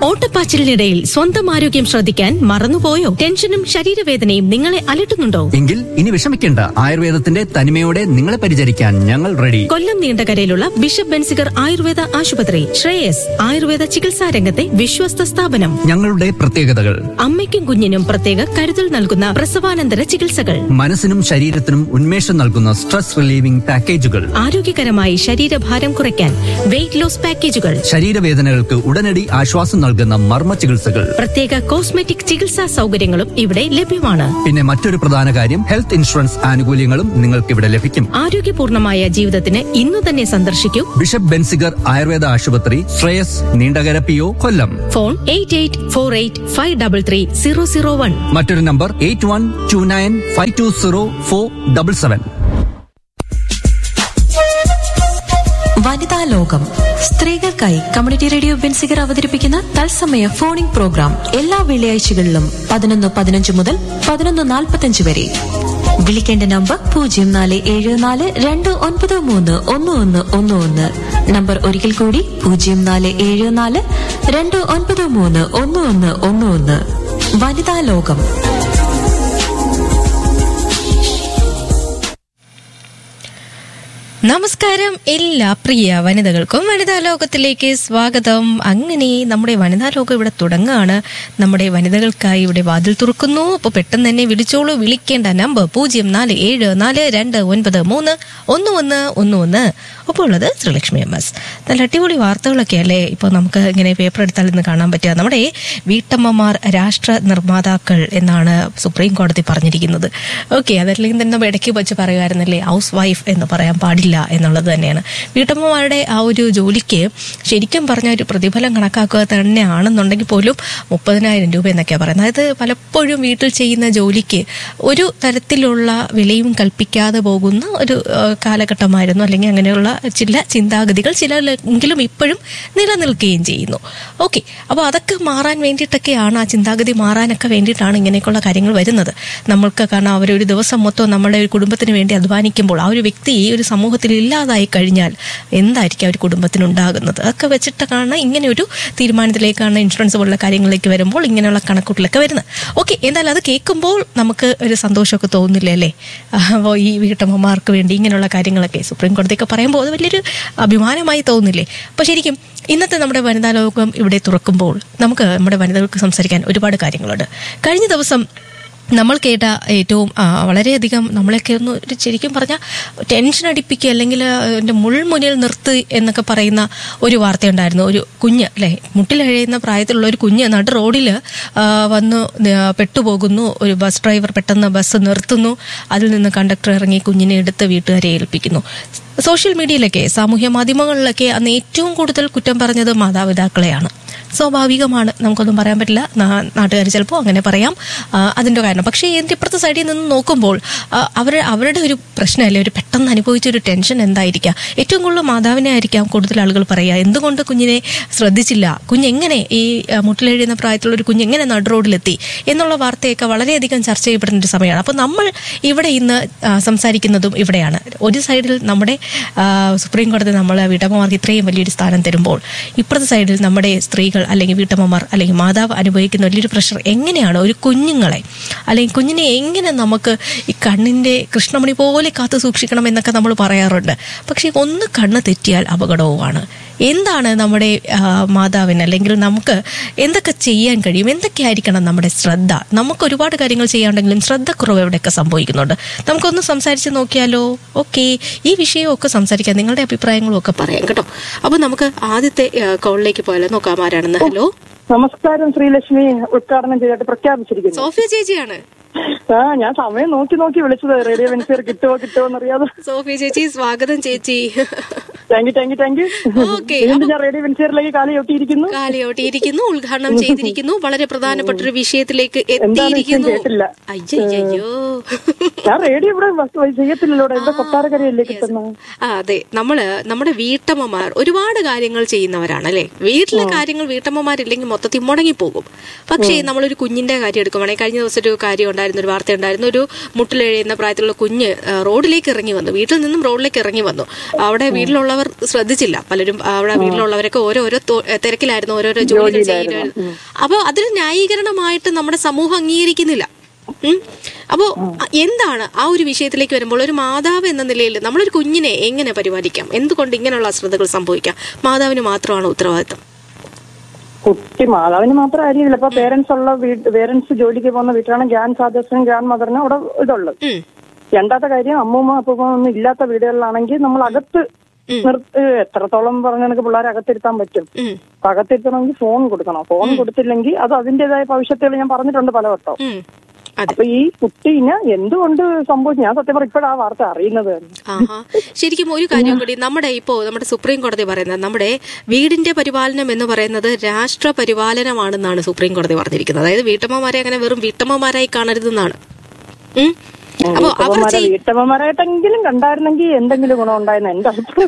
ഓട്ടപ്പാച്ചിലിനിടയിൽ സ്വന്തം ആരോഗ്യം ശ്രദ്ധിക്കാൻ മറന്നുപോയോ ടെൻഷനും ശരീരവേദനയും നിങ്ങളെ അലട്ടുന്നുണ്ടോ എങ്കിൽ ഇനി വിഷമിക്കേണ്ട ആയുർവേദത്തിന്റെ തനിമയോടെ നിങ്ങളെ പരിചരിക്കാൻ ഞങ്ങൾ റെഡി കൊല്ലം നീണ്ടകരയിലുള്ള ബിഷപ്പ് ബെൻസിഗർ ആയുർവേദ ആശുപത്രി ശ്രേയസ് ആയുർവേദ ചികിത്സാ രംഗത്തെ വിശ്വസ്ത സ്ഥാപനം ഞങ്ങളുടെ പ്രത്യേകതകൾ അമ്മയ്ക്കും കുഞ്ഞിനും പ്രത്യേക കരുതൽ നൽകുന്ന പ്രസവാനന്തര ചികിത്സകൾ മനസ്സിനും ശരീരത്തിനും ഉന്മേഷം നൽകുന്ന സ്ട്രെസ് റിലീവിംഗ് പാക്കേജുകൾ ആരോഗ്യകരമായി ശരീരഭാരം കുറയ്ക്കാൻ വെയിറ്റ് ലോസ് പാക്കേജുകൾ ശരീരവേദനകൾക്ക് ഉടനടി ആശ്വാസം നൽകുന്ന മർമ്മ ചികിത്സകൾ പ്രത്യേക കോസ്മെറ്റിക് ചികിത്സാ സൗകര്യങ്ങളും ഇവിടെ ലഭ്യമാണ് പിന്നെ മറ്റൊരു പ്രധാന കാര്യം ഹെൽത്ത് ഇൻഷുറൻസ് ആനുകൂല്യങ്ങളും നിങ്ങൾക്ക് ഇവിടെ ലഭിക്കും ആരോഗ്യപൂർണമായ ജീവിതത്തിന് ഇന്നു തന്നെ സന്ദർശിക്കൂ ബിഷപ്പ് ബെൻസിഗർ ആയുർവേദ ആശുപത്രി Shreyas Neendakara P O Kollam phone eight eight four eight five double three zero zero one മറ്റൊരു number eight one two nine five two zero four double seven വനിതാ ലോകം സ്ത്രീകൾക്കായി കമ്മ്യൂണിറ്റി റേഡിയോ ബെൻസിഗർ അവതരിപ്പിക്കുന്ന തത്സമയ ഫോണിംഗ് പ്രോഗ്രാം എല്ലാ വെള്ളിയാഴ്ചകളിലും പതിനൊന്ന് പതിനഞ്ച് മുതൽ പതിനൊന്ന് നാൽപ്പത്തഞ്ച് വരെ വിളിക്കേണ്ട നമ്പർ പൂജ്യം നാല് ഏഴ് നാല് രണ്ട് ഒൻപത് മൂന്ന് ഒന്ന് ഒന്ന് ഒന്ന് ഒന്ന് നമ്പർ ഒരിക്കൽ കൂടി പൂജ്യം നാല് ഏഴ് നാല് രണ്ട് ഒൻപത് മൂന്ന് ഒന്ന് ഒന്ന് ഒന്ന് ഒന്ന് വനിതാ ലോകം നമസ്കാരം എല്ലാ പ്രിയ വനിതകൾക്കും വനിതാ ലോകത്തിലേക്ക് സ്വാഗതം അങ്ങനെ നമ്മുടെ വനിതാ ലോകം ഇവിടെ തുടങ്ങുകയാണ് നമ്മുടെ വനിതകൾക്കായി ഇവിടെ വാതിൽ തുറക്കുന്നു അപ്പോൾ പെട്ടെന്ന് തന്നെ വിളിച്ചോളൂ വിളിക്കേണ്ട നമ്പർ പൂജ്യം നാല് ഏഴ് നാല് രണ്ട് ഒൻപത് മൂന്ന് ഒന്ന് ഒന്ന് ഒന്ന് ഒന്ന് അപ്പോൾ ഉള്ളത് ശ്രീലക്ഷ്മി എം എസ് നല്ല അടിപൊളി വാർത്തകളൊക്കെ അല്ലേ ഇപ്പോൾ നമുക്ക് ഇങ്ങനെ പേപ്പർ എടുത്താൽ ഇന്ന് കാണാൻ പറ്റുക നമ്മുടെ വീട്ടമ്മമാർ രാഷ്ട്ര നിർമ്മാതാക്കൾ എന്നാണ് സുപ്രീം കോടതി പറഞ്ഞിരിക്കുന്നത് ഓക്കെ അതല്ലെങ്കിൽ തന്നെ നമ്മൾ ഇടയ്ക്ക് വെച്ച് പറയുമായിരുന്നല്ലേ ഹൗസ് വൈഫ് എന്ന് പറയാൻ പാടില്ല എന്നുള്ളത് തന്നെയാണ് വീട്ടമ്മമാരുടെ ആ ഒരു ജോലിക്ക് ശരിക്കും പറഞ്ഞ ഒരു പ്രതിഫലം കണക്കാക്കുക തന്നെയാണെന്നുണ്ടെങ്കിൽ പോലും മുപ്പതിനായിരം രൂപ എന്നൊക്കെയാണ് പറയുന്നത് അതായത് പലപ്പോഴും വീട്ടിൽ ചെയ്യുന്ന ജോലിക്ക് ഒരു തരത്തിലുള്ള വിലയും കൽപ്പിക്കാതെ പോകുന്ന ഒരു ആ, കാലഘട്ടമായിരുന്നു അല്ലെങ്കിൽ അങ്ങനെയുള്ള ചില ചിന്താഗതികൾ ചിലരെങ്കിലും ഇപ്പോഴും നിലനിൽക്കുകയും ചെയ്യുന്നു ഓക്കെ അപ്പോൾ അതൊക്കെ മാറാൻ വേണ്ടിയിട്ടൊക്കെയാണ് ആ ചിന്താഗതി മാറാനൊക്കെ വേണ്ടിയിട്ടാണ് ഇങ്ങനെയൊക്കെയുള്ള കാര്യങ്ങൾ വരുന്നത് നമ്മൾക്ക് കാരണം അവരൊരു ദിവസം മൊത്തം നമ്മുടെ ഒരു കുടുംബത്തിന് വേണ്ടി അധ്വാനിക്കുമ്പോൾ ആ ഒരു വ്യക്തി ഈ ഒരു സമൂഹത്തിൽ ഇല്ലാതായി കഴിഞ്ഞാൽ എന്തായിരിക്കും ആ ഒരു കുടുംബത്തിനുണ്ടാകുന്നത് അതൊക്കെ വെച്ചിട്ടാണ് ഇങ്ങനെ ഒരു തീരുമാനത്തിലേക്കാണ് ഇൻഷുറൻസ് പോലുള്ള കാര്യങ്ങളിലേക്ക് വരുമ്പോൾ ഇങ്ങനെയുള്ള കണക്കൂട്ടിലൊക്കെ വരുന്നത് ഓക്കെ എന്തായാലും അത് കേൾക്കുമ്പോൾ നമുക്ക് ഒരു സന്തോഷമൊക്കെ തോന്നില്ലേ അല്ലേ അപ്പോൾ ഈ വീട്ടമ്മമാർക്ക് വേണ്ടി ഇങ്ങനെയുള്ള കാര്യങ്ങളൊക്കെ സുപ്രീം കോടതിയൊക്കെ പറയുമ്പോൾ അത് വലിയൊരു അഭിമാനമായി തോന്നില്ലേ അപ്പോൾ ശരിക്കും ഇന്നത്തെ നമ്മുടെ വനിതാ ലോകം ഇവിടെ തുറക്കുമ്പോൾ നമുക്ക് നമ്മുടെ വനിതകൾക്ക് സംസാരിക്കാൻ ഒരുപാട് കാര്യങ്ങളുണ്ട് കഴിഞ്ഞ ദിവസം നമ്മൾ കേട്ട ഏറ്റവും ആ, വളരെയധികം നമ്മളെയൊക്കെ ഒന്ന് ഒരു ശരിക്കും പറഞ്ഞാൽ ടെൻഷൻ അടിപ്പിക്കുക അല്ലെങ്കിൽ എൻ്റെ മുൾമുനിൽ നിർത്ത് എന്നൊക്കെ പറയുന്ന ഒരു വാർത്തയുണ്ടായിരുന്നു ഒരു കുഞ്ഞ് അല്ലേ മുട്ടിലഴയുന്ന പ്രായത്തിലുള്ള ഒരു കുഞ്ഞ് നട റോഡിൽ വന്ന് ന- പെട്ടുപോകുന്നു ഒരു ബസ് ഡ്രൈവർ പെട്ടെന്ന് ബസ് നിർത്തുന്നു അതിൽ നിന്ന് കണ്ടക്ടർ ഇറങ്ങി കുഞ്ഞിനെ എടുത്ത് വീട്ടുകാരെ ഏൽപ്പിക്കുന്നു സോഷ്യൽ മീഡിയയിലൊക്കെ സാമൂഹ്യ മാധ്യമങ്ങളിലൊക്കെ അന്ന് ഏറ്റവും കൂടുതൽ കുറ്റം പറഞ്ഞത് മാതാപിതാക്കളെയാണ് സ്വാഭാവികമാണ് നമുക്കൊന്നും പറയാൻ പറ്റില്ല നാട്ടുകാർ ചിലപ്പോൾ അങ്ങനെ പറയാം ആ, അതിന്റെ കാരണം പക്ഷേ ഇതിന്റെ ഇപ്പുറത്തെ സൈഡിൽ നിന്ന് നോക്കുമ്പോൾ ആ, അവർ അവരുടെ ഒരു പ്രശ്നമല്ലേ ഒരു പെട്ടെന്ന് അനുഭവിച്ച ഒരു ടെൻഷൻ എന്തായിരിക്കാം ഏറ്റവും കൂടുതൽ മാതാവിനെ ആയിരിക്കാം കൂടുതൽ ആളുകൾ പറയുക എന്തുകൊണ്ട് കുഞ്ഞിനെ ശ്രദ്ധിച്ചില്ല കുഞ്ഞെങ്ങനെ ഈ ആ, മുട്ടിലെഴുതുന്ന പ്രായത്തിലുള്ള ഒരു കുഞ്ഞ് എങ്ങനെ നടു റോഡിലെത്തി എന്നുള്ള വാർത്തയൊക്കെ വളരെയധികം ചർച്ച ചെയ്യപ്പെടുന്ന ഒരു സമയമാണ് അപ്പോൾ നമ്മൾ ഇവിടെ ഇന്ന് ആ, സംസാരിക്കുന്നതും ഇവിടെയാണ് ഒരു സൈഡിൽ നമ്മുടെ ആ, സുപ്രീം കോടതി നമ്മൾ വീട്ടമ്മമാർക്ക് ഇത്രയും വലിയൊരു സ്ഥാനം തരുമ്പോൾ ഇപ്പുറത്തെ സൈഡിൽ നമ്മുടെ സ്ത്രീകൾ അല്ലെങ്കിൽ വീട്ടമ്മമാർ അല്ലെങ്കിൽ മാതാവ് അനുഭവിക്കുന്ന വലിയൊരു പ്രഷർ എങ്ങനെയാണ് ഒരു കുഞ്ഞുങ്ങളെ അല്ലെങ്കിൽ കുഞ്ഞിനെ എങ്ങനെ നമുക്ക് ഈ കണ്ണിന്റെ കൃഷ്ണമണി പോലെ കാത്തു സൂക്ഷിക്കണം എന്നൊക്കെ നമ്മൾ പറയാറുണ്ട് പക്ഷേ ഒന്ന് കണ്ണ് തെറ്റിയാൽ അപകടവുമാണ് എന്താണ് നമ്മുടെ ആ, മാതാവിന് അല്ലെങ്കിൽ നമുക്ക് എന്തൊക്കെ ചെയ്യാൻ കഴിയും എന്തൊക്കെയായിരിക്കണം നമ്മുടെ ശ്രദ്ധ നമുക്ക് ഒരുപാട് കാര്യങ്ങൾ ചെയ്യാണ്ടെങ്കിലും ശ്രദ്ധക്കുറവ് എവിടെയൊക്കെ സംഭവിക്കുന്നുണ്ട് നമുക്കൊന്ന് സംസാരിച്ച് നോക്കിയാലോ ഓക്കെ ഈ വിഷയമൊക്കെ സംസാരിക്കാം നിങ്ങളുടെ അഭിപ്രായങ്ങളും ഒക്കെ പറയാം കേട്ടോ അപ്പൊ നമുക്ക് ആദ്യത്തെ കോളിലേക്ക് പോയാലോ നോക്കാം ആരാണെന്ന് ഹലോ നമസ്കാരം ശ്രീലക്ഷ്മി ഉദ്ഘാടനം ചെയ്തിട്ട് പ്രഖ്യാപിച്ചിരിക്കുന്നു സോഫിയ ചേച്ചിയാണ് ആ ഞാൻ സമയം നോക്കി നോക്കി വിളിച്ചത് റേഡിയോ വെൻസിയർ കിട്ടുമോ കിട്ടുമോ എന്നറിയാതെ സോഫിയ ചേച്ചി സ്വാഗതം ചേച്ചി thank you thank you thank you okay വീണ്ടും ഞാൻ റേഡിയോ വെൻസിയറിലേക്ക് കാലി ഒട്ടിയിരിക്കുന്നു കാലിയോട്ടിയിരിക്കുന്നു ഉദ്ഘാടനം ചെയ്തിരിക്കുന്നു വളരെ പ്രധാനപ്പെട്ട ഒരു വിഷയത്തിലേക്ക് എന്താണ് വിഷയം എത്തിയിരിക്കുന്നു കേട്ടില്ല. അയ്യോ ഞാൻ റേഡിയോ ഇവിടെ വ- ചെയ്യത്തില്ലല്ലോ ഇവിടെ. ഇവിടെ കൊട്ടാരക്കരയല്ലേ കിട്ടുന്നത് ആ അതെ നമ്മള് നമ്മുടെ വീട്ടമ്മമാർ ഒരുപാട് കാര്യങ്ങൾ ചെയ്യുന്നവരാണ് അല്ലെ വീട്ടിലെ കാര്യങ്ങൾ വീട്ടമ്മമാരില്ലെങ്കിൽ മൊത്തത്തിൽ മുടങ്ങിപ്പോകും പക്ഷേ നമ്മളൊരു കുഞ്ഞിന്റെ കാര്യം എടുക്കുവാണെങ്കിൽ കഴിഞ്ഞ ദിവസം ഒരു കാര്യം ഉണ്ടായിരുന്നു ഒരു വാർത്ത ഉണ്ടായിരുന്നു ഒരു മുട്ടിലെഴുതുന്ന പ്രായത്തിലുള്ള കുഞ്ഞ് ആ, റോഡിലേക്ക് ഇറങ്ങി വന്നു വീട്ടിൽ നിന്നും റോഡിലേക്ക് ഇറങ്ങി വന്നു അവിടെ വീട്ടിലുള്ള വീട്ടിലുള്ളവർ ശ്രദ്ധിച്ചില്ല പലരും അവിടെ വീട്ടിലുള്ളവരൊക്കെ ഓരോരോ തൊ- തിരക്കിലായിരുന്നു ഓരോരോ ജോലികൾ ചെയ്യുന്നു അപ്പോൾ അതൊരു ന്യായീകരണമായിട്ട് നമ്മുടെ സമൂഹം അംഗീകരിക്കുന്നില്ല ഉം. അപ്പോ അ- എന്താണ് ആ ഒരു വിഷയത്തിലേക്ക് വരുമ്പോൾ ഒരു മാതാവ് എന്ന നിലയിൽ നമ്മളൊരു കുഞ്ഞിനെ എങ്ങനെ പരിപാലിക്കാം എന്തുകൊണ്ട് ഇങ്ങനെയുള്ള അശ്രദ്ധകൾ സംഭവിക്കാം മാതാവിന് മാത്രമാണ് ഉത്തരവാദിത്തം കുട്ടി മാതാവിന് മാത്രം അറിയില്ല ഇപ്പൊ പേരൻസ് ഉള്ള വീട് പേരൻസ് ജോലിക്ക് പോകുന്ന വീട്ടിലാണ് ഗ്രാൻഡ് ഫാദേഴ്സിനും ഗ്രാൻഡ് മദറിനും അവിടെ ഇതുള്ളത് ഉം. രണ്ടാമത്തെ കാര്യം അമ്മൂമ്മ അപ്പൂമ്മ ഒന്നും ഇല്ലാത്ത വീടുകളിലാണെങ്കിൽ നമ്മൾ അകത്ത് നിർ- ഏഹ് എത്രത്തോളം പറഞ്ഞ കണക്ക് പിള്ളേരെ അകത്തിരുത്താൻ പറ്റും ഉം. അപ്പൊ അകത്തിരുത്തണമെങ്കിൽ ഫോൺ കൊടുക്കണം ഫോൺ കൊടുത്തില്ലെങ്കിൽ അത് അതിന്റേതായ ഭവിഷ്യത്തുകൾ ഞാൻ പറഞ്ഞിട്ടുണ്ട് പലവട്ടം ഉം. അതെ അപ്പൊ ഈ കുട്ടീനെ എന്തുകൊണ്ട് സംഭവിച്ചു ഞാൻ സത്യം പറഞ്ഞ ഇപ്പോഴാ വാർത്ത അറിയുന്നത് തന്നെ. ആഹാ ശരിക്കും ഒരു കാര്യം കൂടി നമ്മുടെ ഇപ്പോ നമ്മുടെ സുപ്രീം കോടതി പറയുന്നത് നമ്മുടെ വീടിന്റെ പരിപാലനം എന്ന് പറയുന്നത് രാഷ്ട്ര പരിപാലനമാണെന്നാണ് സുപ്രീം കോടതി പറഞ്ഞിരിക്കുന്നത് അതായത് വീട്ടമ്മമാരെ അങ്ങനെ വെറും വീട്ടമ്മമാരായി കാണരുതെന്നാണ് ഉം. അപ്പോ അവർ വീട്ടമ്മമാരെ ചെയ്- വീട്ടമ്മമാരായിട്ടെങ്കിലും കണ്ടായിരുന്നെങ്കിൽ എന്തെങ്കിലും ഗുണം ഉണ്ടായെന്ന് എന്റെ അഭിപ്രായം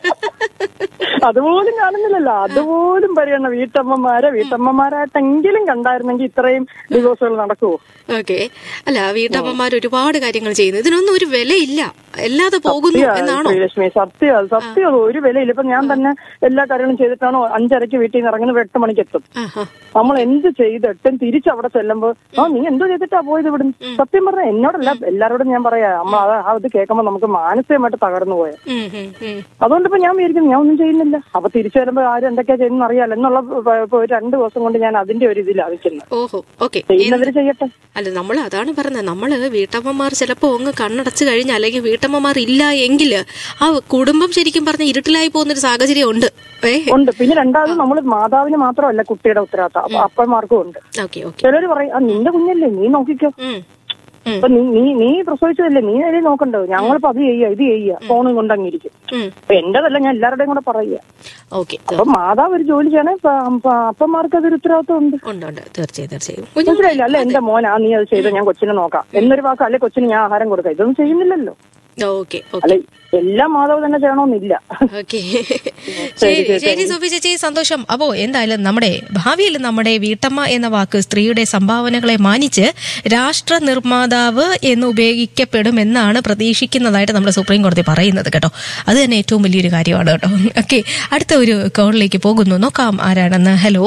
അതുപോലും കാണുന്നില്ലല്ലോ അതുപോലും പരിഗണന വീട്ടമ്മമാരെ വീട്ടമ്മമാരായിട്ടെങ്കിലും കണ്ടായിരുന്നെങ്കിൽ ഇത്രയും ഡിവോഴ്സുകൾ നടക്കുവോ ഓക്കെ അല്ല വീട്ടമ്മമാർ ഒരുപാട് കാര്യങ്ങൾ ചെയ്യുന്നു ഇതിനൊന്നും ഒരു വിലയില്ല അല്ലാതെ പോകുന്നു എന്നാണോ ശ്രീലക്ഷ്മി സത്യം അത് സത്യം അത് ഒരു വിലയില്ല ഇപ്പൊ ഞാൻ തന്നെ എല്ലാ കാര്യങ്ങളും ചെയ്തിട്ടാണോ അഞ്ചരയ്ക്ക് വീട്ടിൽ നിന്ന് ഇറങ്ങുന്നത് എട്ട് മണിക്ക് എത്തും ആഹാ നമ്മൾ എന്ത് ചെയ്തിട്ടും തിരിച്ചവിടെ ചെല്ലുമ്പോ ആ നീ എന്തോ ചെയ്തിട്ടാ പോയത് ഇവിടുന്ന് സത്യം പറഞ്ഞ എന്നോടല്ല എല്ലാരോടും ഞാൻ പറയാ നമ്മൾ അത് ആ ഇത് കേൾക്കുമ്പോ നമുക്ക് മാനസികമായിട്ട് തകർന്നു പോയ ഉം, ഉം, ഉം. അതുകൊണ്ട് ഇപ്പൊ ഞാൻ വിചാരിക്കുന്നു ഞാൻ ഒന്നും ചെയ്യുന്നില്ല അപ്പൊ തിരിച്ചു വരുമ്പോ ആരും എന്തൊക്കെയാ ചെയ്യുന്ന അറിയാലോ എന്നുള്ള ഇപ്പൊ ഇപ്പൊ ഒരു രണ്ട് ദിവസം കൊണ്ട് ഞാൻ അതിന്റെ ഒരു ഇതിലാണ് നിൽക്കുന്നത് ഓഹോ ഓക്കെ ചെയ്യുന്നവര് ചെയ്യട്ടെ അല്ല നമ്മൾ അതാണ് പറഞ്ഞത് നമ്മള് വീട്ടമ്മമാർ ചിലപ്പോ അങ്ങ് കണ്ണടച്ചു കഴിഞ്ഞാൽ അല്ലെങ്കിൽ വീട്ടമ്മമാർ ഇല്ല എങ്കിൽ ആ കുടുംബം ശരിക്കും പറഞ്ഞ ഇരുട്ടിലായി പോകുന്ന ഒരു സാഹചര്യം ഉണ്ട് ഏ ഉണ്ട് പിന്നെ രണ്ടാമത് നമ്മൾ മാതാവിന് മാത്രമല്ല കുട്ടിയുടെ ഉത്തരവാദിത്തം അപ്പൊ അപ്പന്മാർക്കും ഉണ്ട് ഓക്കെ ഓക്കെ ചിലര് പറയും ആ നിന്റെ കുഞ്ഞല്ലേ നീ നോക്കിക്കോ ഉം ഉം. അപ്പൊ നീ നീ നീ പ്രസവിച്ചതല്ലേ നീ അതിൽ നോക്കണ്ടോ ഞങ്ങളിപ്പോ അത് ചെയ്യുക ഇത് ചെയ്യുക ഫോണും കൊണ്ടങ്ങിരിക്കും ഉം. അപ്പൊ എന്റേതല്ല ഞാൻ എല്ലാവരുടെയും കൂടെ പറയുക ഓക്കെ അപ്പൊ മാതാവ് ഒരു ജോലി ചെയ്യണേ അപ്പന്മാർക്ക് അതൊരു ഉത്തരവാദിത്വം ഉണ്ട് ഉണ്ട് ഉണ്ട് തീർച്ചയായും തീർച്ചയായും കുഞ്ഞു മനസ്സിലായില്ല അല്ല എന്റെ മോനാ നീ അത് ചെയ്തോ ഞാൻ കൊച്ചിനെ നോക്കാം എന്നൊരു വാക്ക് അല്ലെ കൊച്ചിന് ഞാൻ ആഹാരം കൊടുക്കാം ഇതൊന്നും ചെയ്യുന്നില്ലല്ലോ ഓക്കെ ഓക്കെ അല്ലെ എല്ലാ മാതാവ് തന്നെ ചെയ്യണമെന്നില്ല ഓക്കെ ശരി ശരി സോഫി ചേച്ചി സന്തോഷം അപ്പോ എന്തായാലും നമ്മുടെ ഭാവിയിൽ നമ്മുടെ വീട്ടമ്മ എന്ന വാക്ക് സ്ത്രീയുടെ സംഭാവനകളെ മാനിച്ച് രാഷ്ട്ര നിർമ്മാതാവ് എന്ന് ഉപയോഗിക്കപ്പെടുമെന്നാണ് പ്രതീക്ഷിക്കുന്നതായിട്ട് നമ്മുടെ സുപ്രീം കോടതി പറയുന്നത് കേട്ടോ അത് തന്നെ ഏറ്റവും വലിയൊരു കാര്യമാണ് കേട്ടോ ഓക്കെ അടുത്ത ഒരു കോളിലേക്ക് പോകുന്നു നോക്കാം ആരാണെന്ന് ഹലോ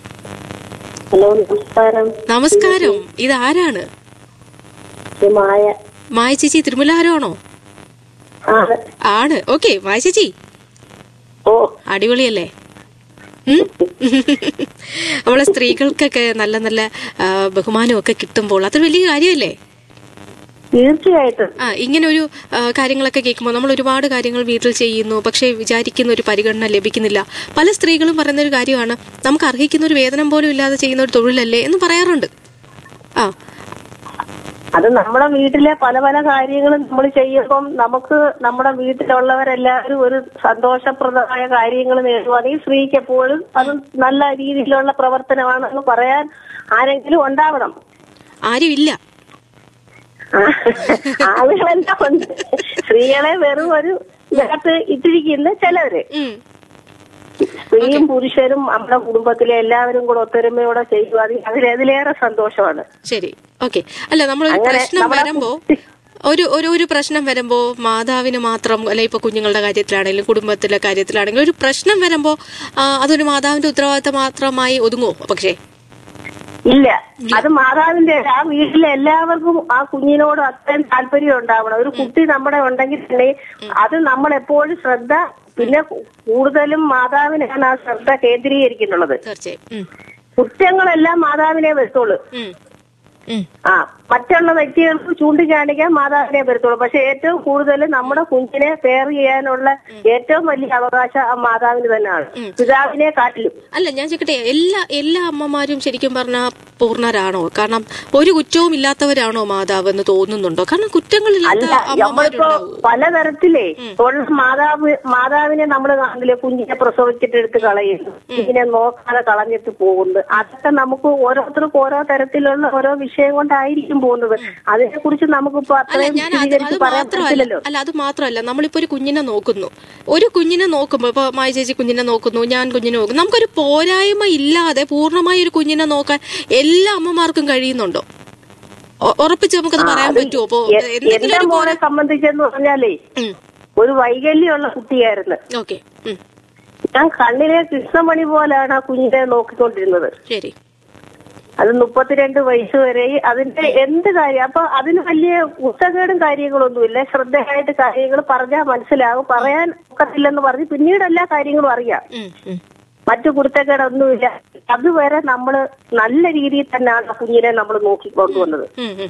ഹലോ നമസ്കാരം നമസ്കാരം ഇത് ആരാണ് ഇത് മായ മായ ചേച്ചി തിരുമലാരമാണോ ആ ആണ് ഓക്കെ മായ ചേച്ചി ഓ അടിപൊളിയല്ലേ ഉം? നമ്മളെ സ്ത്രീകൾക്കൊക്കെ നല്ല നല്ല ആ, ബഹുമാനമൊക്കെ കിട്ടുമ്പോൾ അതൊരു വലിയ കാര്യമല്ലേ തീർച്ചയായിട്ടും ആ ഇങ്ങനെ ഒരു ആ, കാര്യങ്ങളൊക്കെ കേൾക്കുമ്പോൾ നമ്മൾ ഒരുപാട് കാര്യങ്ങൾ വീട്ടിൽ ചെയ്യുന്നു പക്ഷേ വിചാരിക്കുന്ന ഒരു പരിഗണന ലഭിക്കുന്നില്ല പല സ്ത്രീകളും പറയുന്ന ഒരു കാര്യമാണ് നമുക്ക് അർഹിക്കുന്ന ഒരു വേതനം പോലും ഇല്ലാതെ ചെയ്യുന്ന ഒരു തൊഴിലല്ലേ എന്ന് പറയാറുണ്ട് ആ അത് നമ്മുടെ വീട്ടിലെ പല പല കാര്യങ്ങളും നമ്മൾ ചെയ്യുമ്പം നമുക്ക് നമ്മുടെ വീട്ടിലുള്ളവരെല്ലാവരും ഒരു സന്തോഷപ്രദമായ കാര്യങ്ങൾ നേടുവാണെങ്കിൽ സ്ത്രീക്ക് എപ്പോഴും അത് നല്ല രീതിയിലുള്ള പ്രവർത്തനമാണെന്ന് പറയാൻ ആരെങ്കിലും ഉണ്ടാവണം ആരും ഇല്ല ആ, ആളുകളെല്ലാം ഉണ്ട് സ്ത്രീകളെ വെറും ഒരു ഇതിനകത്ത് ഇട്ടിരിക്കുന്ന ചിലവര് ഉം. സ്ത്രീയും പുരുഷനും നമ്മുടെ കുടുംബത്തിലെ എല്ലാവരും കൂടെ ഒത്തൊരുമയോടെ ചെയ്യുവാണെങ്കിൽ അതിലേറെ സന്തോഷമാണ് ശരി ഓക്കെ അല്ല നമ്മളൊരു അങ്ങനെ പ്രശ്നം നമ്മളെ വരുമ്പോ ഒരു ഒരു ഒരു പ്രശ്നം വരുമ്പോ മാതാവിന് മാത്രം അല്ലെ ഇപ്പൊ കുഞ്ഞുങ്ങളുടെ കാര്യത്തിലാണെങ്കിലും കുടുംബത്തിലെ കാര്യത്തിലാണെങ്കിലും ഒരു പ്രശ്നം വരുമ്പോ ആ, അതൊരു മാതാവിന്റെ ഉത്തരവാദിത്തം മാത്രമായി ഒതുങ്ങുമോ പക്ഷേ ഇല്ല അത് മാതാവിന്റെ ആ വീട്ടിലെ എല്ലാവർക്കും ആ കുഞ്ഞിനോട് അത്രയും താല്പര്യം ഉണ്ടാവണം ഒരു കുട്ടി നമ്മുടെ ഉണ്ടെങ്കിൽ തന്നെ അത് നമ്മൾ എപ്പോഴും ശ്രദ്ധ പിന്നെ കൂടുതലും മാതാവിനാണ് ആ ശ്രദ്ധ കേന്ദ്രീകരിക്കുന്നുള്ളത് തീർച്ചയായും ഉം. കുറ്റങ്ങളെല്ലാം മാതാവിനെ വരുത്തുള്ളൂ ഉം. ഉം. ആ മറ്റുള്ള വ്യക്തികൾക്ക് ചൂണ്ടിക്കാണിക്കാൻ മാതാവിനെ വരത്തുള്ളൂ പക്ഷെ ഏറ്റവും കൂടുതൽ നമ്മുടെ കുഞ്ഞിനെ കെയർ ചെയ്യാനുള്ള ഏറ്റവും വലിയ അവകാശം ആ മാതാവിന് തന്നെയാണ് പിതാവിനെ കാട്ടിലും അല്ല ഞാൻ ചോദിക്കട്ടെ എല്ലാ എല്ലാ അമ്മമാരും ശരിക്കും പറഞ്ഞാൽ പൂർണ്ണരാണോ കാരണം ഒരു കുറ്റവും ഇല്ലാത്തവരാണോ മാതാവ് എന്ന് തോന്നുന്നുണ്ടോ കാരണം കുറ്റങ്ങളില്ലാത്ത അല്ല നമ്മളിപ്പോ അമ്മമാരുണ്ടാവും പലതരത്തിലേ ഉള്ള മാതാവ് മാതാവിനെ നമ്മൾ കാണില്ലേ കുഞ്ഞിനെ പ്രസവിച്ചിട്ട് എടുത്ത് കളയുന്നു കുഞ്ഞിനെ നോക്കാതെ കളഞ്ഞിട്ട് പോകുന്നു അതൊക്കെ നമുക്ക് ഓരോരുത്തർക്കും ഓരോ തരത്തിലുള്ള ഓരോ വിഷയം കൊണ്ടായിരിക്കും പോകുന്നത് അതിനെ കുറിച്ച് നമുക്കിപ്പോ അല്ല അത്രയും ഞാൻ അത് അത് വിശദീകരിച്ച് പറയാൻ മാത്രമല്ല പറ്റില്ലല്ലോ അല്ല അത് മാത്രമല്ല നമ്മളിപ്പോ ഒരു കുഞ്ഞിനെ നോക്കുന്നു ഒരു കുഞ്ഞിനെ നോക്കുമ്പോ ഇപ്പൊ മായ ചേച്ചി കുഞ്ഞിനെ നോക്കുന്നു ഞാൻ കുഞ്ഞിനെ നോക്കുന്നു നമുക്കൊരു പോരായ്മ ഇല്ലാതെ പൂർണ്ണമായി ഒരു കുഞ്ഞിനെ നോക്കാൻ എല്ലാ അമ്മമാർക്കും കഴിയുന്നുണ്ടോ ഒ- ഉറപ്പിച്ച് നമുക്കത് പറയാൻ പറ്റുമോ അപ്പോ എ- എന്തെങ്കിലും എന്റെ ഒരു മോനെ സംബന്ധിച്ചെന്ന് പറഞ്ഞാലേ ഉം. ഒരു വൈകല്യമുള്ള കുട്ടിയായിരുന്നു ഓക്കെ ഞാൻ കണ്ണിലെ കൃഷ്ണമണി പോലാണ് ആ കുഞ്ഞിനെ നോക്കിക്കൊണ്ടിരുന്നത് ശരി അത് മുപ്പത്തിരണ്ട് വയസ്സ് വരെ അതിന്റെ എന്ത് കാര്യം അപ്പൊ അതിന് വലിയ കുറ്റക്കേടും കാര്യങ്ങളൊന്നുമില്ല ശ്രദ്ധയായിട്ട് കാര്യങ്ങൾ പറഞ്ഞാൽ മനസ്സിലാകും പറയാൻ ഒക്കത്തില്ലെന്ന് പറഞ്ഞ് പിന്നീട് എല്ലാ കാര്യങ്ങളും അറിയാം ഉം, ഉം. മറ്റു കുരുത്തക്കേടൊന്നുമില്ല അതുവരെ നമ്മള് നല്ല രീതിയിൽ തന്നെയാണ് ആ കുഞ്ഞിനെ നമ്മൾ നോക്കി കൊണ്ടുവന്നത് ഉം, ഉം.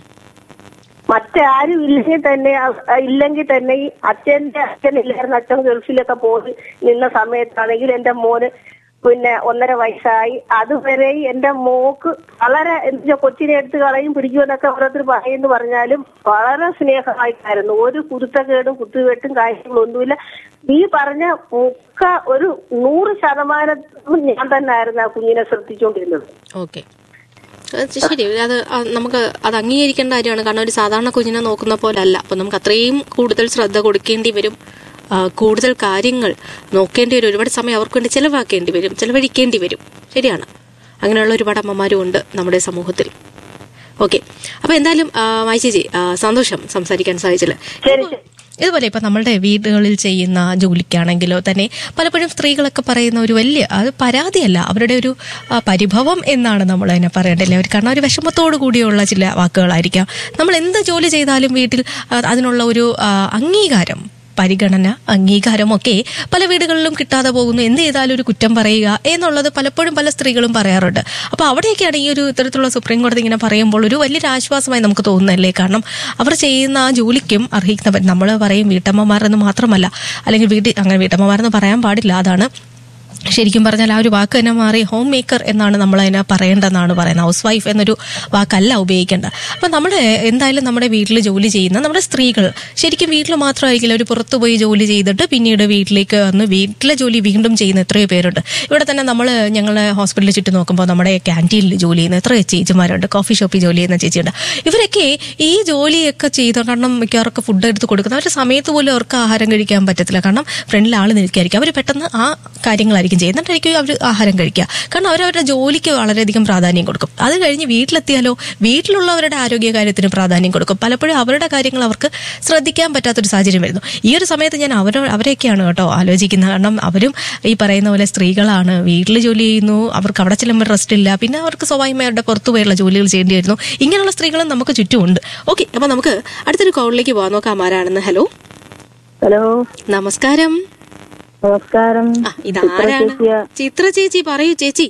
മറ്റാരും ഇല്ലെങ്കിൽ തന്നെ അ- ഇല്ലെങ്കിൽ തന്നെ ഈ അച്ഛന്റെ അച്ഛനില്ലായിരുന്നു അച്ഛൻ ഗൾഫിലൊക്കെ പോയി നിന്ന സമയത്താണെങ്കിൽ എന്റെ മോന് പിന്നെ ഒന്നര വയസ്സായി അതുവരെ എന്റെ മോക്ക് വളരെ എന്താ വെച്ചാ കൊച്ചിനെ എടുത്ത് കളയും പിടിക്കുമെന്നൊക്കെ ഓരോരുത്തർ പറയുന്നു പറഞ്ഞാലും വളരെ സ്നേഹമായിട്ടായിരുന്നു ഒരു കുരുത്തക്കേടും കുത്തുകെട്ടും കാര്യങ്ങളൊന്നുമില്ല നീ പറഞ്ഞ ഒക്കെ ഒരു നൂറ് ശതമാനം ഞാൻ തന്നെ ആയിരുന്നു ആ കുഞ്ഞിനെ ശ്രദ്ധിച്ചുകൊണ്ടിരുന്നത് ഓക്കെ അത് ശരി അത് ആ നമുക്ക് അത് അംഗീകരിക്കേണ്ട കാര്യമാണ് കാരണം ഒരു സാധാരണ കുഞ്ഞിനെ നോക്കുന്ന പോലെ അല്ല അപ്പൊ നമുക്ക് അത്രയും കൂടുതൽ ശ്രദ്ധ കൊടുക്കേണ്ടി വരും ആ, കൂടുതൽ കാര്യങ്ങൾ നോക്കേണ്ടി വരും ഒരുപാട് സമയം അവർക്ക് വേണ്ടി ചെലവാക്കേണ്ടി വരും ചെലവഴിക്കേണ്ടി വരും ശരിയാണ് അങ്ങനെയുള്ള ഒരുപാട് അമ്മമാരും ഉണ്ട് നമ്മുടെ സമൂഹത്തിൽ ഓക്കെ അപ്പൊ എന്തായാലും ആ, മായി ചേച്ചി ആ, സന്തോഷം സംസാരിക്കാൻ സാധിച്ചത് ശരി ശരി ഇതുപോലെ ഇപ്പൊ നമ്മളുടെ വീടുകളിൽ ചെയ്യുന്ന ജോലിക്കാണെങ്കിലോ തന്നെ പലപ്പോഴും സ്ത്രീകളൊക്കെ പറയുന്ന ഒരു വലിയ അത് പരാതിയല്ല അവരുടെ ഒരു ആ, പരിഭവം എന്നാണ് നമ്മൾ അതിനെ പറയേണ്ടല്ലേ അവർ കാരണം ഒരു വിഷമത്തോടു കൂടിയുള്ള ചില വാക്കുകളായിരിക്കാം നമ്മൾ എന്ത് ജോലി ചെയ്താലും വീട്ടിൽ ആ, അതിനുള്ള ഒരു ആ, അംഗീകാരം പരിഗണന അംഗീകാരമൊക്കെ പല വീടുകളിലും കിട്ടാതെ പോകുന്നു എന്ത് ചെയ്താലും ഒരു കുറ്റം പറയുക എന്നുള്ളത് പലപ്പോഴും പല സ്ത്രീകളും പറയാറുണ്ട് അപ്പൊ അവിടെയൊക്കെയാണ് ഈ ഒരു ഇത്തരത്തിലുള്ള സുപ്രീം കോടതി ഇങ്ങനെ പറയുമ്പോൾ ഒരു വലിയൊരു ആശ്വാസമായി നമുക്ക് തോന്നുന്നല്ലേ കാരണം അവർ ചെയ്യുന്ന ആ ജോലിക്കും അർഹിക്കുന്നവർ നമ്മൾ പറയും വീട്ടമ്മമാരെന്ന് മാത്രമല്ല അല്ലെങ്കിൽ വീട്ടിൽ അങ്ങനെ വീട്ടമ്മമാരെന്ന് പറയാൻ പാടില്ല അതാണ് ശരിക്കും പറഞ്ഞാൽ ആ ഒരു വാക്ക് തന്നെ മാറി ഹോം മേക്കർ എന്നാണ് നമ്മൾ അതിനെ പറയേണ്ടതെന്നാണ് പറയുന്നത് ഹൗസ് വൈഫ് എന്നൊരു വാക്കല്ല ഉപയോഗിക്കേണ്ട അപ്പൊ നമ്മൾ എന്തായാലും നമ്മുടെ വീട്ടിൽ ജോലി ചെയ്യുന്ന നമ്മുടെ സ്ത്രീകൾ ശരിക്കും വീട്ടിൽ മാത്രമായിരിക്കില്ല ഒരു പുറത്തു പോയി ജോലി ചെയ്തിട്ട് പിന്നീട് വീട്ടിലേക്ക് വന്ന് വീട്ടിലെ ജോലി വീണ്ടും ചെയ്യുന്ന എത്രയോ പേരുണ്ട് ഇവിടെ തന്നെ നമ്മൾ ഞങ്ങളെ ഹോസ്പിറ്റലിൽ ചുറ്റും നോക്കുമ്പോൾ നമ്മുടെ ക്യാൻറ്റീനിൽ ജോലി ചെയ്യുന്ന എത്രയോ ചേച്ചിമാരുണ്ട് കോഫി ഷോപ്പിൽ ജോലി ചെയ്യുന്ന ചേച്ചിയുണ്ട് ഇവരൊക്കെ ഈ ജോലിയൊക്കെ ചെയ്ത കാരണം മിക്കവാറൊക്കെ ഫുഡ് എടുത്ത് കൊടുക്കുന്ന അവരുടെ സമയത്ത് പോലും അവർക്ക് ആഹാരം കഴിക്കാൻ പറ്റത്തില്ല കാരണം ഫ്രണ്ടിൽ ആൾ നിൽക്കായിരിക്കും അവർ പെട്ടെന്ന് ആ കാര്യങ്ങളായിരിക്കും ചെയ്യുന്നത് എന്നിട്ടായിരിക്കും അവർ ആഹാരം കഴിക്കുക കാരണം അവരവരുടെ ജോലിക്ക് വളരെയധികം പ്രാധാന്യം കൊടുക്കും അത് കഴിഞ്ഞ് വീട്ടിലെത്തിയാലോ വീട്ടിലുള്ളവരുടെ ആരോഗ്യ കാര്യത്തിന് പ്രാധാന്യം കൊടുക്കും പലപ്പോഴും അവരുടെ കാര്യങ്ങൾ അവർക്ക് ശ്രദ്ധിക്കാൻ പറ്റാത്തൊരു സാഹചര്യം വരുന്നു ഈ ഒരു സമയത്ത് ഞാൻ അവരോ അവരെയൊക്കെയാണ് കേട്ടോ ആലോചിക്കുന്നത് കാരണം അവരും ഈ പറയുന്ന പോലെ സ്ത്രീകളാണ് വീട്ടിൽ ജോലി ചെയ്യുന്നു അവർക്ക് അവിടെ ചെല്ലുമ്പോൾ റെസ്റ്റ് ഇല്ല പിന്നെ അവർക്ക് സ്വാഭാവികമായി അവരുടെ പുറത്തു പോയുള്ള ജോലികൾ ചെയ്യേണ്ടി വരുന്നു ഇങ്ങനെയുള്ള സ്ത്രീകളും നമുക്ക് ചുറ്റുമുണ്ട് ഓക്കെ അപ്പൊ നമുക്ക് അടുത്തൊരു കോളിലേക്ക് പോകാൻ നോക്കാം ആരാണെന്ന് ഹലോ ഹലോ നമസ്കാരം നമസ്കാരം ആ, ഇതാരാണ് ചിത്ര ചേച്ചി പറയൂ ചേച്ചി